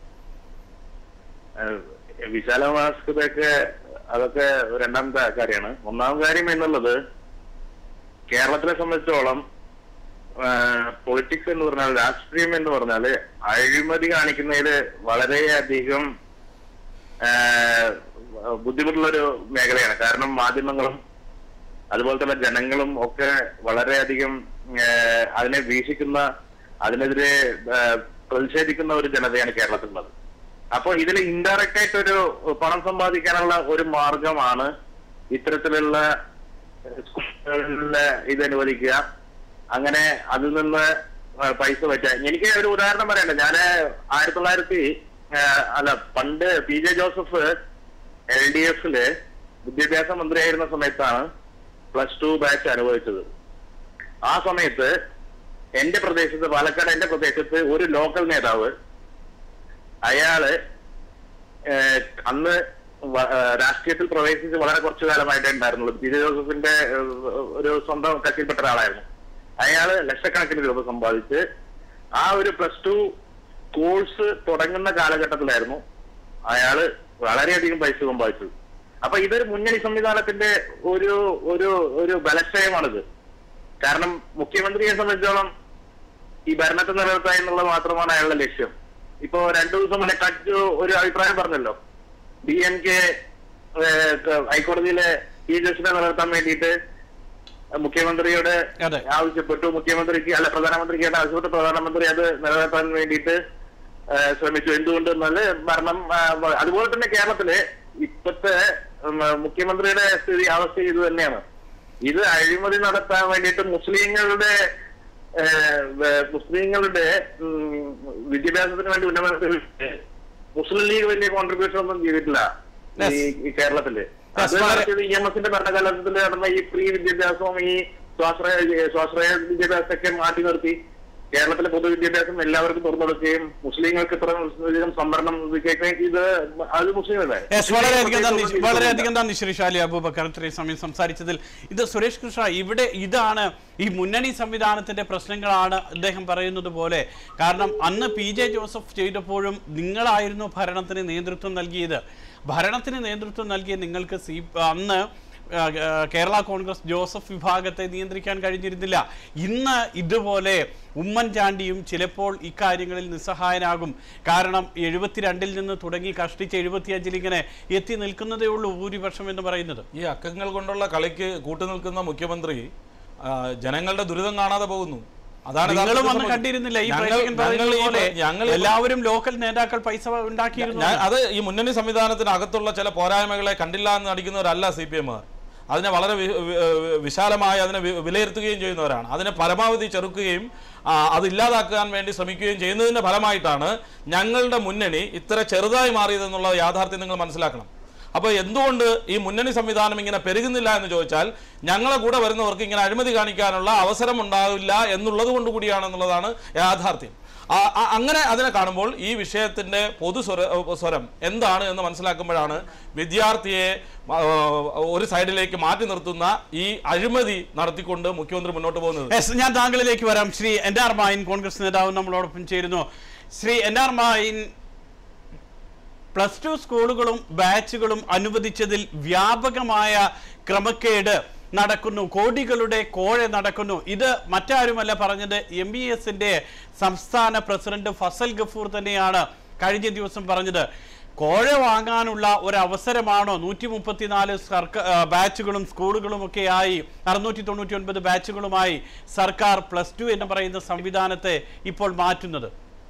വിശാലമാസ്കതയൊക്കെ അതൊക്കെ രണ്ടാമത്തെ കാര്യമാണ് ഒന്നാം കാര്യം എന്നുള്ളത് കേരളത്തിനെ സംബന്ധിച്ചോളം പൊളിറ്റിക്സ് എന്ന് പറഞ്ഞാൽ രാഷ്ട്രീയം എന്ന് പറഞ്ഞാല് അഴിമതി കാണിക്കുന്നതില് വളരെയധികം ആ, ബുദ്ധിമുട്ടുള്ളൊരു മേഖലയാണ് കാരണം മാധ്യമങ്ങളും അതുപോലെ തന്നെ ജനങ്ങളും ഒക്കെ വളരെയധികം ആ, അതിനെ വീക്ഷിക്കുന്ന അതിനെതിരെ ആ, പ്രതിഷേധിക്കുന്ന ഒരു ജനതയാണ് കേരളത്തിലുള്ളത് അപ്പൊ ഇതിൽ ഇൻഡയറക്റ്റ് ആയിട്ട് ഒരു പണം സമ്പാദിക്കാനുള്ള ഒരു മാർഗമാണ് ഇത്തരത്തിലുള്ള സ്കൂളുകളിലെ ഇത് അനുവദിക്കുക അങ്ങനെ അതിൽ നിന്ന് ആ, പൈസ പറ്റ എനിക്ക് ഒരു ഉദാഹരണം പറയണ്ട ഞാന് ആയിരത്തി തൊള്ളായിരത്തി ആ, അല്ല പണ്ട് P J Joseph L D എഫില് വിദ്യാഭ്യാസ മന്ത്രിയായിരുന്ന സമയത്താണ് പ്ലസ് ടു ബാച്ച് അനുഭവിച്ചത് ആ സമയത്ത് എന്റെ പ്രദേശത്ത് പാലക്കാട് എന്റെ പ്രദേശത്ത് ഒരു ലോക്കൽ നേതാവ് അയാള് ഏഹ്, അന്ന് വ- ഏഹ്, രാഷ്ട്രീയത്തിൽ പ്രവേശിച്ച് വളരെ കുറച്ചു കാലമായിട്ടേ ഉണ്ടായിരുന്നുള്ളൂ പി ജെ ജോസഫിന്റെ ഏഹ്, ഒരു സ്വന്തം കക്ഷിയിൽപ്പെട്ട ഒരാളായിരുന്നു അയാള് ലക്ഷക്കണക്കിന് രൂപ സമ്പാദിച്ച് ആ ഒരു പ്ലസ് ടു കോഴ്സ് തുടങ്ങുന്ന കാലഘട്ടത്തിലായിരുന്നു അയാള് വളരെയധികം പൈസ സമ്പാദിച്ചത് അപ്പൊ ഇതൊരു മുന്നണി സംവിധാനത്തിന്റെ ഒരു ഒരു ഒരു ബലക്ഷയമാണിത് കാരണം മുഖ്യമന്ത്രിയെ സംബന്ധിച്ചോളം ഈ ഭരണത്തെ നിലനിർത്തുക എന്നുള്ളത് മാത്രമാണ് അയാളുടെ ലക്ഷ്യം ഇപ്പോ രണ്ടു ദിവസം മുന്നേ കച്ചു ഒരു അഭിപ്രായം പറഞ്ഞല്ലോ ഡി എം കെ ഹൈക്കോടതിയിലെ ഈ ജസ്റ്റിനെ നിലനിർത്താൻ വേണ്ടിയിട്ട് മുഖ്യമന്ത്രിയോട് അതെ. ആവശ്യപ്പെട്ടു മുഖ്യമന്ത്രിക്ക് അല്ല പ്രധാനമന്ത്രിക്ക് ആവശ്യപ്പെട്ടു പ്രധാനമന്ത്രി അത് നിലനിർത്താൻ വേണ്ടിയിട്ട് ആ, ശ്രമിച്ചു എന്തുകൊണ്ട് എന്നാല് ഭരണം ആ, വ- അതുപോലെ തന്നെ കേരളത്തില് ഇപ്പോഴത്തെ ഉം, മുഖ്യമന്ത്രിയുടെ സ്ഥിതി അവസ്ഥ ഇത് തന്നെയാണ് ഇത് അഴിമതി നടത്താൻ വേണ്ടിയിട്ട് മുസ്ലിങ്ങളുടെ ഏഹ്, വേ- മുസ്ലിങ്ങളുടെ ഉം, വിദ്യാഭ്യാസത്തിന് വേണ്ടി ഉന്നമനത്തിന് വേണ്ടി മുസ്ലിം ലീഗ് വലിയ കോൺട്രിബ്യൂഷൻ ഒന്നും ചെയ്തിട്ടില്ല Yes. ഈ ഈ കേരളത്തില് Yes, അത് വളരെ- നടത്തിയത് ഇ എം എസിന്റെ ഭരണകാലത്തിൽ നടന്ന ഈ ഫ്രീ വിദ്യാഭ്യാസവും ഈ സ്വാശ്രയ സ്വാശ്രയ വിദ്യാഭ്യാസമൊക്കെ മാറ്റി നിർത്തി കേരളത്തിലെ പൊതുവിദ്യാഭ്യാസം എല്ലാവർക്കും തുറന്നു കൊടുക്കുകയും മുസ്ലിങ്ങൾക്ക് ഇത്ര അധികം സംവരണം ലഭിക്കുകയും ഇത് അത് മുസ്ലിമല്ലേ യെസ് വളരെയധികം നന്ദി മുസ്ലിം വളരെയധികം നന്ദി ശ്രീ ഷാലി അബൂബക്കർ ഇത്രയും സമയം സംസാരിച്ചതിൽ ഇത് സുരേഷ് കൃഷ്ണ ഇവിടെ ഇതാണ് ഈ മുന്നണി സംവിധാനത്തിന്റെ പ്രശ്നങ്ങളാണ് അദ്ദേഹം പറയുന്നത് പോലെ കാരണം അന്ന് പി ജെ ജോസഫ് ചെയ്തപ്പോഴും നിങ്ങളായിരുന്നു ഭരണത്തിന് നേതൃത്വം നൽകിയത് ഭരണത്തിന് നേതൃത്വം നൽകിയ നിങ്ങൾക്ക് സി അന്ന് ആ, ആ, കേരള കോൺഗ്രസ് ജോസഫ് വിഭാഗത്തെ നിയന്ത്രിക്കാൻ കഴിഞ്ഞിരുന്നില്ല ഇന്ന് ഇതുപോലെ ഉമ്മൻചാണ്ടിയും ചിലപ്പോൾ ഇക്കാര്യങ്ങളിൽ നിസ്സഹായനാകും കാരണം എഴുപത്തിരണ്ടിൽ നിന്ന് തുടങ്ങി കഷ്ടിച്ച് എഴുപത്തിയഞ്ചിൽ ഇങ്ങനെ എത്തി നിൽക്കുന്നതേ ഉള്ളൂ ഭൂരിപക്ഷം എന്ന് പറയുന്നത് ഈ അക്കങ്ങൾ കൊണ്ടുള്ള കളിക്ക് കൂട്ടുനിൽക്കുന്ന മുഖ്യമന്ത്രി ആ, ജനങ്ങളുടെ ദുരിതം കാണാതെ പോകുന്നു അതാണ് നിങ്ങളും യഥാർത്ഥത്തിൽ അന്ന് സംഭവിക്കുന്നത്. കണ്ടിരുന്നില്ല ഈ ഞങ്ങൾ- പ്രേക്ഷകൻ ഞങ്ങൾ പറയുന്നത് ഈ- പോലെ ഞങ്ങൾ ഈ- എല്ലാവരും ലോക്കൽ നേതാക്കൾ പൈസ ഉണ്ടാക്കിയിരുന്നു ഞാൻ അത് ഈ മുന്നണി സംവിധാനത്തിനകത്തുള്ള ചില പോരായ്മകളെ കണ്ടില്ല എന്ന് നടിക്കുന്നവരല്ല സി പി എമ്മുകാർ അതിനെ വളരെ വി- വി- വിശാലമായി അതിനെ വി- വിലയിരുത്തുകയും ചെയ്യുന്നവരാണ് അതിനെ പരമാവധി ചെറുക്കുകയും ആ, അത് ഇല്ലാതാക്കാൻ വേണ്ടി ശ്രമിക്കുകയും ചെയ്യുന്നതിന്റെ ഫലമായിട്ടാണ് ഞങ്ങളുടെ മുന്നണി ഇത്ര ചെറുതായി മാറിയതെന്നുള്ള യാഥാർത്ഥ്യം നിങ്ങൾ മനസ്സിലാക്കണം അപ്പോൾ എന്തുകൊണ്ട് ഈ മുന്നണി സംവിധാനം ഇങ്ങനെ പെരുകുന്നില്ല എന്ന് ചോദിച്ചാൽ ഞങ്ങളെ കൂടെ വരുന്നവർക്ക് ഇങ്ങനെ അഴിമതി കാണിക്കാനുള്ള അവസരം ഉണ്ടാവില്ല എന്നുള്ളത് കൊണ്ട് കൂടിയാണെന്നുള്ളതാണ് യാഥാർത്ഥ്യം ആ- ആ- അങ്ങനെ അതിനെ കാണുമ്പോൾ ഈ വിഷയത്തിന്റെ പൊതു സ്വര സ്വരം എന്താണ് എന്ന് മനസ്സിലാക്കുമ്പോഴാണ് വിദ്യാർത്ഥിയെ ആ, ഒരു സൈഡിലേക്ക് മാറ്റി നിർത്തുന്ന ഈ അഴിമതി നടത്തിക്കൊണ്ട് മുഖ്യമന്ത്രി മുന്നോട്ട് പോകുന്നത് യെസ് ഞാൻ താങ്കളിലേക്ക് വരാം ശ്രീ എൻ ആർ മായിൻ കോൺഗ്രസ് നേതാവ് നമ്മളോടൊപ്പം ചേരുന്നു Shri N R Mayin plus two സ്കൂളുകളും ബാച്ചുകളും അനുവദിച്ചതിൽ വ്യാപകമായ ക്രമക്കേട് നടക്കുന്നു കോടികളുടെ കോഴ നടക്കുന്നു ഇത് മറ്റാരുമല്ല പറഞ്ഞത് എം ബി എസിന്റെ സംസ്ഥാന പ്രസിഡന്റ് ഫസൽ ഗഫൂർ തന്നെയാണ് കഴിഞ്ഞ ദിവസം പറഞ്ഞത് കോഴ വാങ്ങാനുള്ള ഒരു അവസരമാണോ നൂറ്റി മുപ്പത്തിനാല് സർക്കാർ ബാച്ചുകളും സ്കൂളുകളും ഒക്കെ ആയി അറുന്നൂറ്റി തൊണ്ണൂറ്റി ഒൻപത് ബാച്ചുകളുമായി സർക്കാർ പ്ലസ് ടു എന്ന് പറയുന്ന സംവിധാനത്തെ ഇപ്പോൾ മാറ്റുന്നത്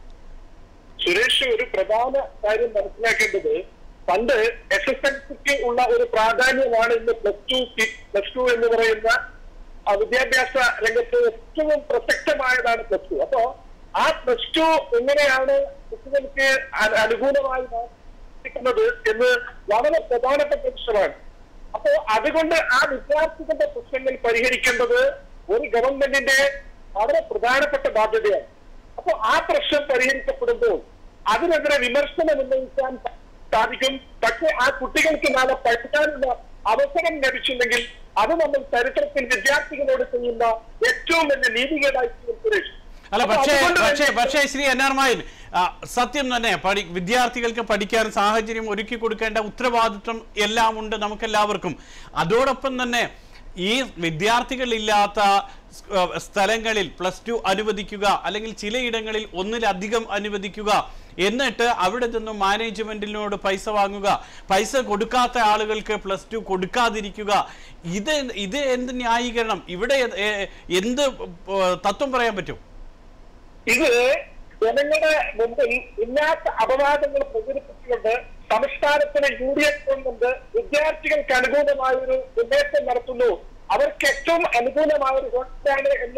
സുരേഷ് ഒരു പ്രധാന കാര്യം മനസ്സിലാക്കേണ്ടത് പണ്ട് എസ് എസ് എൽ സിക്ക് ഉള്ള ഒരു പ്രാധാന്യമാണ് ഇന്ന് പ്ലസ് ടു പ്ലസ് ടു എന്ന് പറയുന്ന ആ വിദ്യാഭ്യാസ രംഗത്ത് ഏറ്റവും പ്രസക്തമായതാണ് പ്ലസ് ടു അപ്പോ ആ പ്ലസ് ടു എങ്ങനെയാണ് കുട്ടികൾക്ക് അ- അനുകൂലമായി മാറ്റുന്നത് എന്ന് വളരെ പ്രധാനപ്പെട്ട വിഷയമാണ് അപ്പോ അതുകൊണ്ട് ആ വിദ്യാർത്ഥികളുടെ പ്രശ്നങ്ങൾ പരിഹരിക്കേണ്ടത് ഒരു ഗവൺമെന്റിന്റെ വളരെ പ്രധാനപ്പെട്ട ബാധ്യതയാണ് അപ്പൊ ആ പ്രശ്നം പരിഹരിക്കപ്പെടുമ്പോൾ അതിനെതിരെ വിമർശനം ഉന്നയിക്കാൻ സാധിക്കും പക്ഷെ ആ കുട്ടികൾക്ക് നാളെ പഠിക്കാനുള്ള അവസരം ലഭിച്ചില്ലെങ്കിൽ അത് നമ്മൾ ചരിത്രത്തിൽ വിദ്യാർത്ഥികളോട് ചെയ്യുന്ന ഏറ്റവും വലിയ നീതികേടായി തീരും സുരേഷ് അല്ല അപ്പൊ പക്ഷേ അതുകൊണ്ട് പക്ഷേ തന്നെ- പക്ഷേ ശ്രീ എൻ ആർ മായൻ ആ, സത്യം തന്നെ പഠി വിദ്യാർത്ഥികൾക്ക് പഠിക്കാൻ സാഹചര്യം ഒരുക്കി കൊടുക്കേണ്ട ഉത്തരവാദിത്വം എല്ലാം ഉണ്ട് നമുക്കെല്ലാവർക്കും അതോടൊപ്പം തന്നെ ഈ വിദ്യാർത്ഥികളില്ലാത്ത സ്- ആ, സ്ഥലങ്ങളിൽ പ്ലസ് ടു അനുവദിക്കുക അല്ലെങ്കിൽ ചിലയിടങ്ങളിൽ ഒന്നിലധികം അനുവദിക്കുക എന്നിട്ട് അവിടെ നിന്നും മാനേജ്മെന്റിനോട് പൈസ വാങ്ങുക പൈസ കൊടുക്കാത്ത ആളുകൾക്ക് പ്ലസ് ടു കൊടുക്കാതിരിക്കുക ഇത് ഇത് എന്ത് ന്യായീകരണം ഇവിടെ എ- എ- എന്ത് ഏ, തത്വം പറയാൻ പറ്റും ഇത് ജനങ്ങളുടെ മുമ്പിൽ ഇല്ലാത്ത അപവാദങ്ങൾ പ്രചരിപ്പിച്ചുകൊണ്ട് സംസ്ഥാനത്തിന് യു ഡി എഫ് ഗവൺമെന്റ് വിദ്യാർത്ഥികൾക്ക് അനുകൂലമായ ഒരു ഉന്മേഷം നടത്തുന്നു അവർക്ക് ഏറ്റവും അനുകൂലമായ ഒരു ഗവൺമെന്റാണ് എന്ന്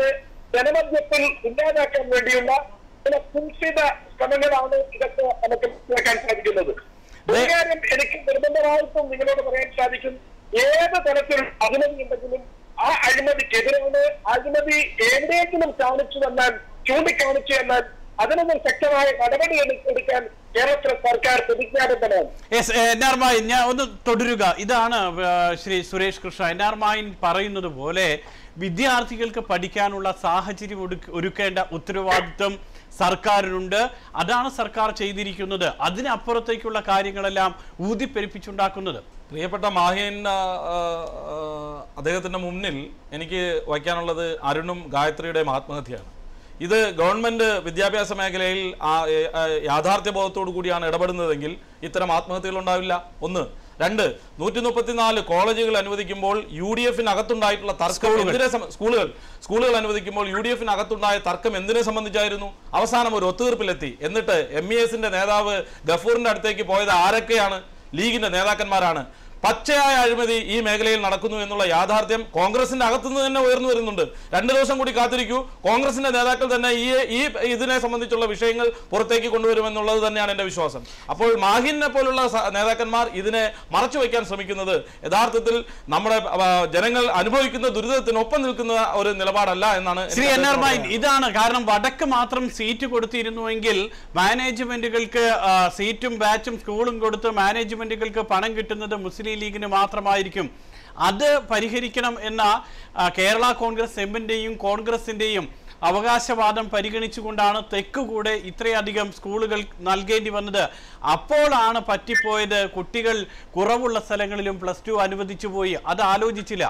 ജനമധ്യത്തിൽ ഇല്ലാതാക്കാൻ വേണ്ടിയുള്ള ചില കുൽസിത ശ്രമങ്ങളാണ് ഇതൊക്കെ നമുക്ക് മനസ്സിലാക്കാൻ സാധിക്കുന്നത് ഒരു കാര്യം എനിക്ക് നിർബന്ധമായിട്ടും നിങ്ങളോട് പറയാൻ സാധിക്കും ഏത് തരത്തിലുള്ള അഴിമതി ഉണ്ടെങ്കിലും ആ അഴിമതിക്കെതിരാണ് അഴിമതി എവിടെയെങ്കിലും കാണിച്ചു വന്നാൽ ചൂണ്ടിക്കാണിച്ചു എന്നാൽ അതിനൊന്നും ശക്തമായ നടപടി എടുക്കാൻ കേരളത്തിലെ സർക്കാർ പ്രതിജ്ഞാബദ്ധമാണ് യെസ് എൻ ആർ മായിൻ ഞാൻ ഒന്ന് തുടരുക ഇതാണ് ആ, ശ്രീ സുരേഷ് കൃഷ്ണ എൻ ആർ മായിൻ പറയുന്നത് പോലെ വിദ്യാർത്ഥികൾക്ക് പഠിക്കാനുള്ള സാഹചര്യം ഒരുക്ക- ഒരുക്കേണ്ട ഉത്തരവാദിത്വം സർക്കാരിനുണ്ട് അതാണ് സർക്കാർ ചെയ്തിരിക്കുന്നത് അതിനപ്പുറത്തേക്കുള്ള കാര്യങ്ങളെല്ലാം ഊതിപ്പെരുപ്പിച്ചുണ്ടാക്കുന്നത് പ്രിയപ്പെട്ട മാഹിൻ ആ, ആ, ആ, അദ്ദേഹത്തിന്റെ മുന്നിൽ എനിക്ക് വയ്ക്കാനുള്ളത് അരുണും ഗായത്രിയുടെയും ആത്മഹത്യയാണ് ഇത് ഗവൺമെന്റ് വിദ്യാഭ്യാസ മേഖലയിൽ ആ, ഏ, ആ, യാഥാർത്ഥ്യബോധത്തോടു കൂടിയാണ് ഇടപെടുന്നതെങ്കിൽ ഇത്തരം ആത്മഹത്യകൾ ഉണ്ടാവില്ല ഒന്ന് രണ്ട് നൂറ്റി മുപ്പത്തിനാല് കോളേജുകൾ അനുവദിക്കുമ്പോൾ യു ഡി എഫിനകത്തുണ്ടായിട്ടുള്ള തർക്കം എന്തിനെ സംബ- സ്കൂളുകൾ സ്കൂളുകൾ അനുവദിക്കുമ്പോൾ യു ഡി എഫിനകത്തുണ്ടായ തർക്കം എന്തിനെ സംബന്ധിച്ചായിരുന്നു അവസാനം ഒരു ഒത്തുതീർപ്പിലെത്തി എന്നിട്ട് എം ഇ എസിന്റെ നേതാവ് ഗഫൂറിന്റെ അടുത്തേക്ക് പോയത് ആരൊക്കെയാണ് ലീഗിന്റെ നേതാക്കന്മാരാണ് പച്ചയായ അഴിമതി ഈ മേഖലയിൽ നടക്കുന്നു എന്നുള്ള യാഥാർത്ഥ്യം കോൺഗ്രസിന്റെ അകത്തുനിന്ന് തന്നെ ഉയർന്നു വരുന്നുണ്ട് രണ്ടു ദിവസം കൂടി കാത്തിരിക്കൂ കോൺഗ്രസിന്റെ നേതാക്കൾ തന്നെ ഈ ഈ ഇതിനെ സംബന്ധിച്ചുള്ള വിഷയങ്ങൾ പുറത്തേക്ക് കൊണ്ടുവരുമെന്നുള്ളത് തന്നെയാണ് എന്റെ വിശ്വാസം അപ്പോൾ മാഹിനെ പോലുള്ള സ- നേതാക്കന്മാർ ഇതിനെ മറച്ചു വയ്ക്കാൻ ശ്രമിക്കുന്നത് യഥാർത്ഥത്തിൽ നമ്മുടെ ആ, ജനങ്ങൾ അനുഭവിക്കുന്ന ദുരിതത്തിനൊപ്പം നിൽക്കുന്ന ഒരു നിലപാടല്ല എന്നാണ് എനിക്ക് ശ്രീ എൻ ആർ അദ്ദേഹത്തോട് മായിൻ ഇതാണ് കാരണം വടക്ക് മാത്രം സീറ്റ് കൊടുത്തിരുന്നുവെങ്കിൽ മാനേജ്മെന്റുകൾക്ക് ആ, സീറ്റും ബാച്ചും സ്കൂളും കൊടുത്ത് മാനേജ്മെന്റുകൾക്ക് പണം കിട്ടുന്നത് മുസ്ലിം ലീഗിന് മാത്രമായിരിക്കും അത് പരിഹരിക്കണം എന്ന ആ, കേരള കോൺഗ്രസ് എമ്മിന്റെയും കോൺഗ്രസിന്റെയും അവകാശവാദം പരിഗണിച്ചുകൊണ്ടാണ് തെക്ക് കൂടെ ഇത്രയധികം സ്കൂളുകൾ നൽകേണ്ടി വന്നത് അപ്പോഴാണ് പറ്റിപ്പോയത് കുട്ടികൾ കുറവുള്ള സ്ഥലങ്ങളിലും പ്ലസ് ടു അനുവദിച്ചു പോയി അത് ആലോചിച്ചില്ല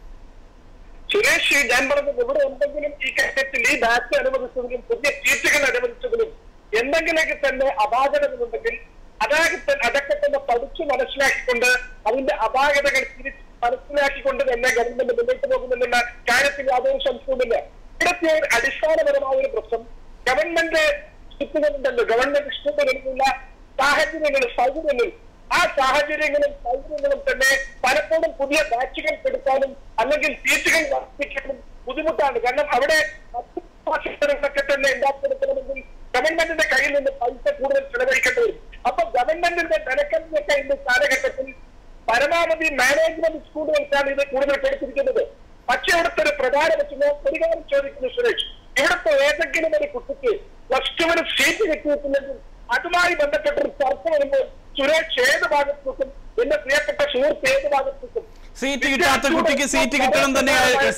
സുരേഷ് ഞാൻ പറഞ്ഞത് ഇവിടെ എന്തെങ്കിലും ഈ കാര്യത്തിൽ ഈ ബാച്ച് അനുവദിച്ചതിലും പുതിയ സീറ്റുകൾ അനുവദിച്ചതിലും എന്തെങ്കിലുമൊക്കെ തന്നെ അപാകതകളുണ്ടെങ്കിൽ അതാകത്തെ അതൊക്കെ തന്നെ പഠിച്ചു മനസ്സിലാക്കിക്കൊണ്ട് അതിന്റെ അപാകതകൾ തിരിച്ച് മനസ്സിലാക്കിക്കൊണ്ട് തന്നെ ഗവൺമെന്റ് മുന്നോട്ട് പോകുമെന്നുള്ള കാര്യത്തിൽ യാതൊരു സംശയവുമില്ല ഇവിടുത്തെ അടിസ്ഥാനപരമായ ഒരു പ്രശ്നം ഗവൺമെന്റ് സീറ്റുകളുണ്ടല്ലോ ഗവൺമെന്റ് ഇഷ്ടപ്പെടുന്നില്ല സാഹചര്യങ്ങൾ സൗകര്യങ്ങൾ ആ സാഹചര്യങ്ങളും സൗകര്യങ്ങളും തന്നെ പലപ്പോഴും പുതിയ ബാച്ചുകൾ എടുക്കാനും അല്ലെങ്കിൽ സീറ്റുകൾ വർദ്ധിക്കാനും ബുദ്ധിമുട്ടാണ് കാരണം അവിടെ മറ്റു ഭാഷകളൊക്കെ തന്നെ ഉണ്ടാക്കിയെടുക്കണമെങ്കിൽ ഗവൺമെന്റിന്റെ കയ്യിൽ നിന്ന് പൈസ കൂടുതൽ ചെലവഴിക്കേണ്ടി വരും അപ്പൊ ഗവൺമെന്റിന്റെ ധനക്കമ്മിയൊക്കെ ഇന്ന് കാലഘട്ടത്തിൽ പരമാവധി മാനേജ്മെന്റ് സ്കൂളുകൾക്കാണ് ഇത് കൂടുതൽ കൊടുത്തിരിക്കുന്നത് പക്ഷെ ഇവിടുത്തെ ഒരു പ്രധാന പ്രശ്നം ഒരു കാര്യം ചോദിക്കുന്നു സുരേഷ് ഇവിടുത്തെ ഏതെങ്കിലും ഒരു കുട്ടിക്ക് പ്ലസ് ടുവിന് സീറ്റ് കിട്ടിയിട്ടില്ലെങ്കിൽ അതുമായി ബന്ധപ്പെട്ടൊരു ചർച്ച വരുമ്പോൾ സുരേഷ് ഏത് ഭാഗത്ത് നിൽക്കും എന്റെ പ്രിയപ്പെട്ട സുഹൃത്ത് ഏത് ഭാഗത്ത് നിൽക്കും സീറ്റ് കിട്ടാത്ത കുട്ടിക്ക് സീറ്റ് കിട്ടണം തന്നെ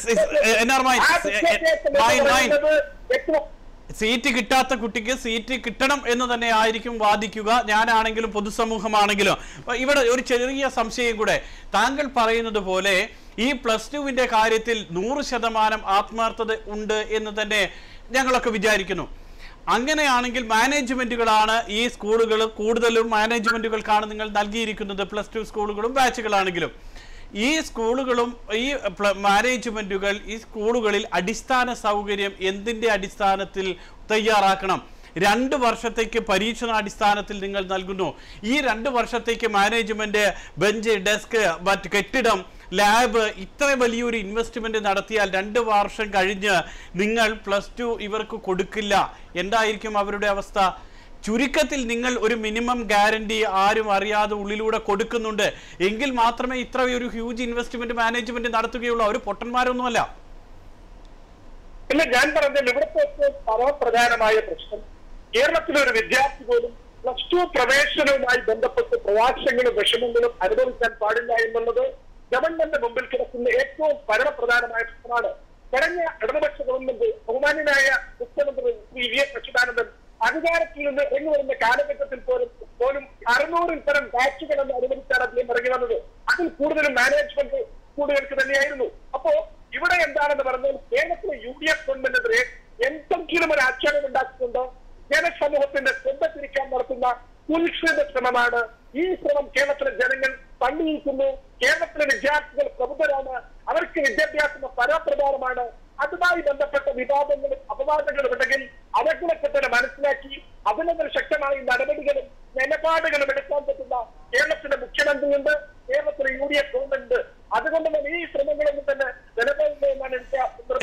എൻ ആർ മൈൻ ആ വിദ്യാഭ്യാസം എന്ന് മൈൻ മൈൻ പറയുന്നത് ഏറ്റവും സീറ്റ് കിട്ടാത്ത കുട്ടിക്ക് സീറ്റ് കിട്ടണം എന്ന് തന്നെ ആയിരിക്കും വാദിക്കുക ഞാനാണെങ്കിലും പൊതുസമൂഹമാണെങ്കിലും അപ്പൊ ഇവിടെ ഒരു ചെറിയ സംശയം കൂടെ താങ്കൾ പറയുന്നത് പോലെ ഈ പ്ലസ് ടുവിന്റെ കാര്യത്തിൽ നൂറ് ശതമാനം ആത്മാർത്ഥത ഉണ്ട് എന്ന് തന്നെ ഞങ്ങളൊക്കെ വിചാരിക്കുന്നു അങ്ങനെയാണെങ്കിൽ മാനേജ്മെന്റുകളാണ് ഈ സ്കൂളുകൾ കൂടുതലും മാനേജ്മെന്റുകൾക്കാണ് നിങ്ങൾ നൽകിയിരിക്കുന്നത് പ്ലസ് ടു സ്കൂളുകളും ബാച്ചുകളാണെങ്കിലും ഈ സ്കൂളുകളും ഈ പ്ല- മാനേജ്മെന്റുകൾ ഈ സ്കൂളുകളിൽ അടിസ്ഥാന സൗകര്യം എന്തിന്റെ അടിസ്ഥാനത്തിൽ തയ്യാറാക്കണം രണ്ട് വർഷത്തേക്ക് പരീക്ഷണാടിസ്ഥാനത്തിൽ നിങ്ങൾ നൽകുന്നു ഈ രണ്ട് വർഷത്തേക്ക് മാനേജ്മെന്റ് ബെഞ്ച് ഡെസ്ക് മറ്റ് കെട്ടിടം ലാബ് ഇത്ര വലിയൊരു ഇൻവെസ്റ്റ്മെന്റ് നടത്തിയാൽ രണ്ട് വർഷം കഴിഞ്ഞ് നിങ്ങൾ പ്ലസ് ടു ഇവർക്ക് കൊടുക്കില്ല എന്തായിരിക്കും അവരുടെ അവസ്ഥ ചുരുക്കത്തിൽ നിങ്ങൾ ഒരു മിനിമം ഗ്യാരണ്ടി ആരും അറിയാതെ ഉള്ളിലൂടെ കൊടുക്കുന്നുണ്ട് എങ്കിൽ മാത്രമേ ഇത്ര ഒരു ഹ്യൂജ് ഇൻവെസ്റ്റ്മെന്റ് മാനേജ്മെന്റ് നടത്തുകയുള്ളൂ അവർ പൊട്ടന്മാരൊന്നുമല്ല പിന്നെ ഞാൻ പറഞ്ഞത് ഇവിടുത്തെ ഏറ്റവും പരമപ്രധാനമായ പ്രശ്നം കേരളത്തിലെ ഒരു വിദ്യാർത്ഥി പോലും പ്ലസ് ടു പ്രവേശനവുമായി ബന്ധപ്പെട്ട് പ്രയാസങ്ങളും വിഷമങ്ങളും അനുഭവിക്കാൻ പാടില്ല എന്നുള്ളത് ഗവൺമെന്റ് മുമ്പിൽ കിടക്കുന്ന ഏറ്റവും പരമപ്രധാനമായ പ്രശ്നമാണ് കഴിഞ്ഞ ഇടതുപക്ഷ ഗവൺമെന്റ് ബഹുമാന്യനായ മുഖ്യമന്ത്രി ശ്രീ വി എസ് അച്യുതാനന്ദൻ അധികാരത്തിൽ നിന്ന് ഇറങ്ങി വരുന്ന കാലഘട്ടത്തിൽ പോലും പോലും അറുന്നൂറിൽ പരം ബാച്ചുകളെന്ന് അനുവദിച്ചാണ് അദ്ദേഹം ഇറങ്ങി വന്നത് അതിൽ കൂടുതലും മാനേജ്മെന്റ് സ്കൂളുകൾക്ക് തന്നെയായിരുന്നു അപ്പോ ഇവിടെ എന്താണെന്ന് പറഞ്ഞാൽ കേരളത്തിലെ യു ഡി എഫ് ഗവൺമെന്റിനെതിരെ എന്തെങ്കിലും ഒരു ആക്ഷേപം ഉണ്ടാക്കിക്കൊണ്ട് ജനസമൂഹത്തിന്റെ ശ്രദ്ധ തിരിക്കാൻ നടത്തുന്ന കുൽസിത ശ്രമമാണ് ഈ ശ്രമം കേരളത്തിലെ ജനങ്ങൾ കണ്ടുനിൽക്കുന്നു കേരളത്തിലെ വിദ്യാർത്ഥികൾ പ്രബുദ്ധരാണ് അവർക്ക് വിദ്യാഭ്യാസം പരപ്രധാനമാണ് അതുമായി ബന്ധപ്പെട്ട വിവാദങ്ങളും അപവാദങ്ങളും ഉണ്ടെങ്കിൽ അതൊക്കെ തന്നെ മനസ്സിലാക്കി അതിനൊരു ശക്തമായ നടപടികളും നിലപാടുകളും എടുക്കാൻ പറ്റുന്ന കേരളത്തിലെ മുഖ്യമന്ത്രിയുണ്ട് കേരളത്തിലെ യു ഡി എഫ് ഗവൺമെന്റ് അതുകൊണ്ട് തന്നെ ഈ ശ്രമങ്ങളൊന്നും തന്നെ നിലപാടില്ല എന്നാണ് എനിക്ക്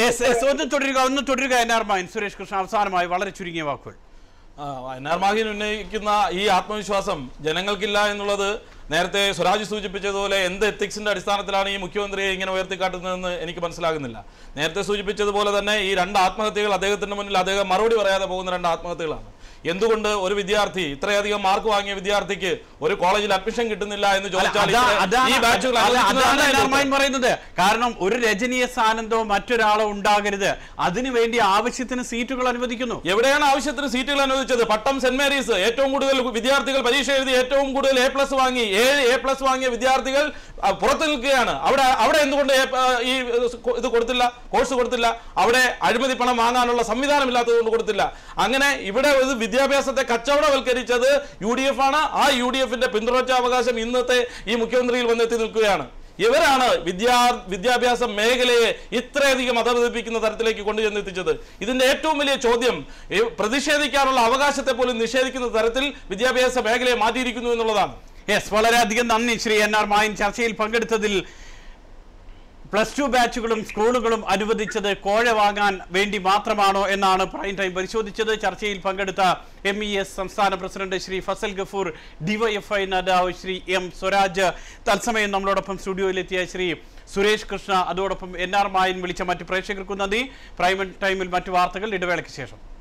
യെസ് യെസ് ഒന്ന് തുടരുക ഒന്ന് തുടരുക എൻ ആർ മായൻ സുരേഷ് കൃഷ്ണ അവസാനമായി വളരെ ചുരുങ്ങിയ വാക്കുകൾ വയനാർ മാഹിൻ ഉന്നയിക്കുന്ന ഈ ആത്മവിശ്വാസം ജനങ്ങൾക്കില്ല എന്നുള്ളത് നേരത്തെ സ്വരാജ് സൂചിപ്പിച്ചതുപോലെ എന്ത് എത്തിക്സിന്റെ അടിസ്ഥാനത്തിലാണ് ഈ മുഖ്യമന്ത്രിയെ ഇങ്ങനെ ഉയർത്തിക്കാട്ടുന്നതെന്ന് എനിക്ക് മനസ്സിലാകുന്നില്ല നേരത്തെ സൂചിപ്പിച്ചതുപോലെ തന്നെ ഈ രണ്ട് ആത്മഹത്യകൾ അദ്ദേഹത്തിന്റെ മുന്നിൽ അദ്ദേഹം മറുപടി പറയാതെ പോകുന്ന രണ്ട് ആത്മഹത്യകളാണ് എന്തുകൊണ്ട് ഒരു വിദ്യാർത്ഥി ഇത്രയധികം മാർക്ക് വാങ്ങിയ വിദ്യാർത്ഥിക്ക് ഒരു കോളേജിൽ അഡ്മിഷൻ കിട്ടുന്നില്ല എന്ന് ചോദിച്ചാൽ അതാ- ഇത്ര- അതാണ് ഈ ബാച്ചുകൾ അല്ല, അതാണ് അനുവദിക്കുന്നതാണ് എൻ ആർ എന്റെ മായൻ പറയുന്നത് കാരണം ഒരു രജനീയ സ്ഥാനത്തോ മറ്റൊരാളോ ഉണ്ടാകരുത് അതിനു വേണ്ടി ആവശ്യത്തിന് സീറ്റുകൾ അനുവദിക്കുന്നു എവിടെയാണ് ആവശ്യത്തിന് സീറ്റുകൾ അനുവദിച്ചത് പട്ടം സെന്റ് മേരീസ് ഏറ്റവും കൂടുതൽ വിദ്യാർത്ഥികൾ പരീക്ഷ എഴുതി ഏറ്റവും കൂടുതൽ എ പ്ലസ് വാങ്ങി ഏഴ് എ പ്ലസ് വാങ്ങിയ വിദ്യാർത്ഥികൾ ആ, പുറത്ത് നിൽക്കുകയാണ് അവിടെ അവിടെ എന്തുകൊണ്ട് A- ആ, ഈ ഇത് കൊടുത്തില്ല കോഴ്സ് കൊടുത്തില്ല അവിടെ അഴിമതി പണം വാങ്ങാനുള്ള സംവിധാനം ഇല്ലാത്തത് കൊണ്ട് കൊടുത്തില്ല അങ്ങനെ ഇവിടെ ഒരു വിദ്യാഭ്യാസത്തെ കച്ചവടവൽക്കരിച്ചത് യു ഡി എഫ് ആണ് ആ യു ഡി എഫിന്റെ പിന്തുടർച്ചാവകാശം ഇന്നത്തെ ഈ മുഖ്യമന്ത്രിയിൽ വന്നെത്തി നിൽക്കുകയാണ് ഇവരാണ് വിദ്യാ വിദ്യാഭ്യാസ മേഖലയെ ഇത്രയധികം അധപതിപ്പിക്കുന്ന തരത്തിലേക്ക് കൊണ്ടുചെന്നെത്തിച്ചത് ഇതിന്റെ ഏറ്റവും വലിയ ചോദ്യം ഈ പ്രതിഷേധിക്കാനുള്ള അവകാശത്തെ പോലും നിഷേധിക്കുന്ന തരത്തിൽ വിദ്യാഭ്യാസ മേഖലയെ മാറ്റിയിരിക്കുന്നു എന്നുള്ളതാണ് യെസ് വളരെയധികം നന്ദി ശ്രീ എൻ ആർ മായൻ ചർച്ചയിൽ പങ്കെടുത്തതിൽ പ്ലസ് ടു ബാച്ചുകളും സ്കൂളുകളും അനുവദിച്ചത് കോഴ വാങ്ങാൻ വേണ്ടി മാത്രമാണോ എന്നാണ് പ്രൈം ടൈം പരിശോധിച്ചത് ചർച്ചയിൽ പങ്കെടുത്ത എം ഇ എസ് സംസ്ഥാന പ്രസിഡന്റ് ശ്രീ ഫസൽ ഗഫൂർ ഡിവൈഎഫ്ഐ നേതാവ് ശ്രീ എം സ്വരാജ് തത്സമയം നമ്മളോടൊപ്പം സ്റ്റുഡിയോയിലെത്തിയ ശ്രീ സുരേഷ് കൃഷ്ണ അതോടൊപ്പം എൻ ആർ മായൻ വിളിച്ച മറ്റ് പ്രേക്ഷകർക്കും നന്ദി പ്രൈം ടൈമിൽ മറ്റു വാർത്തകൾ ഇടവേളയ്ക്ക് ശേഷം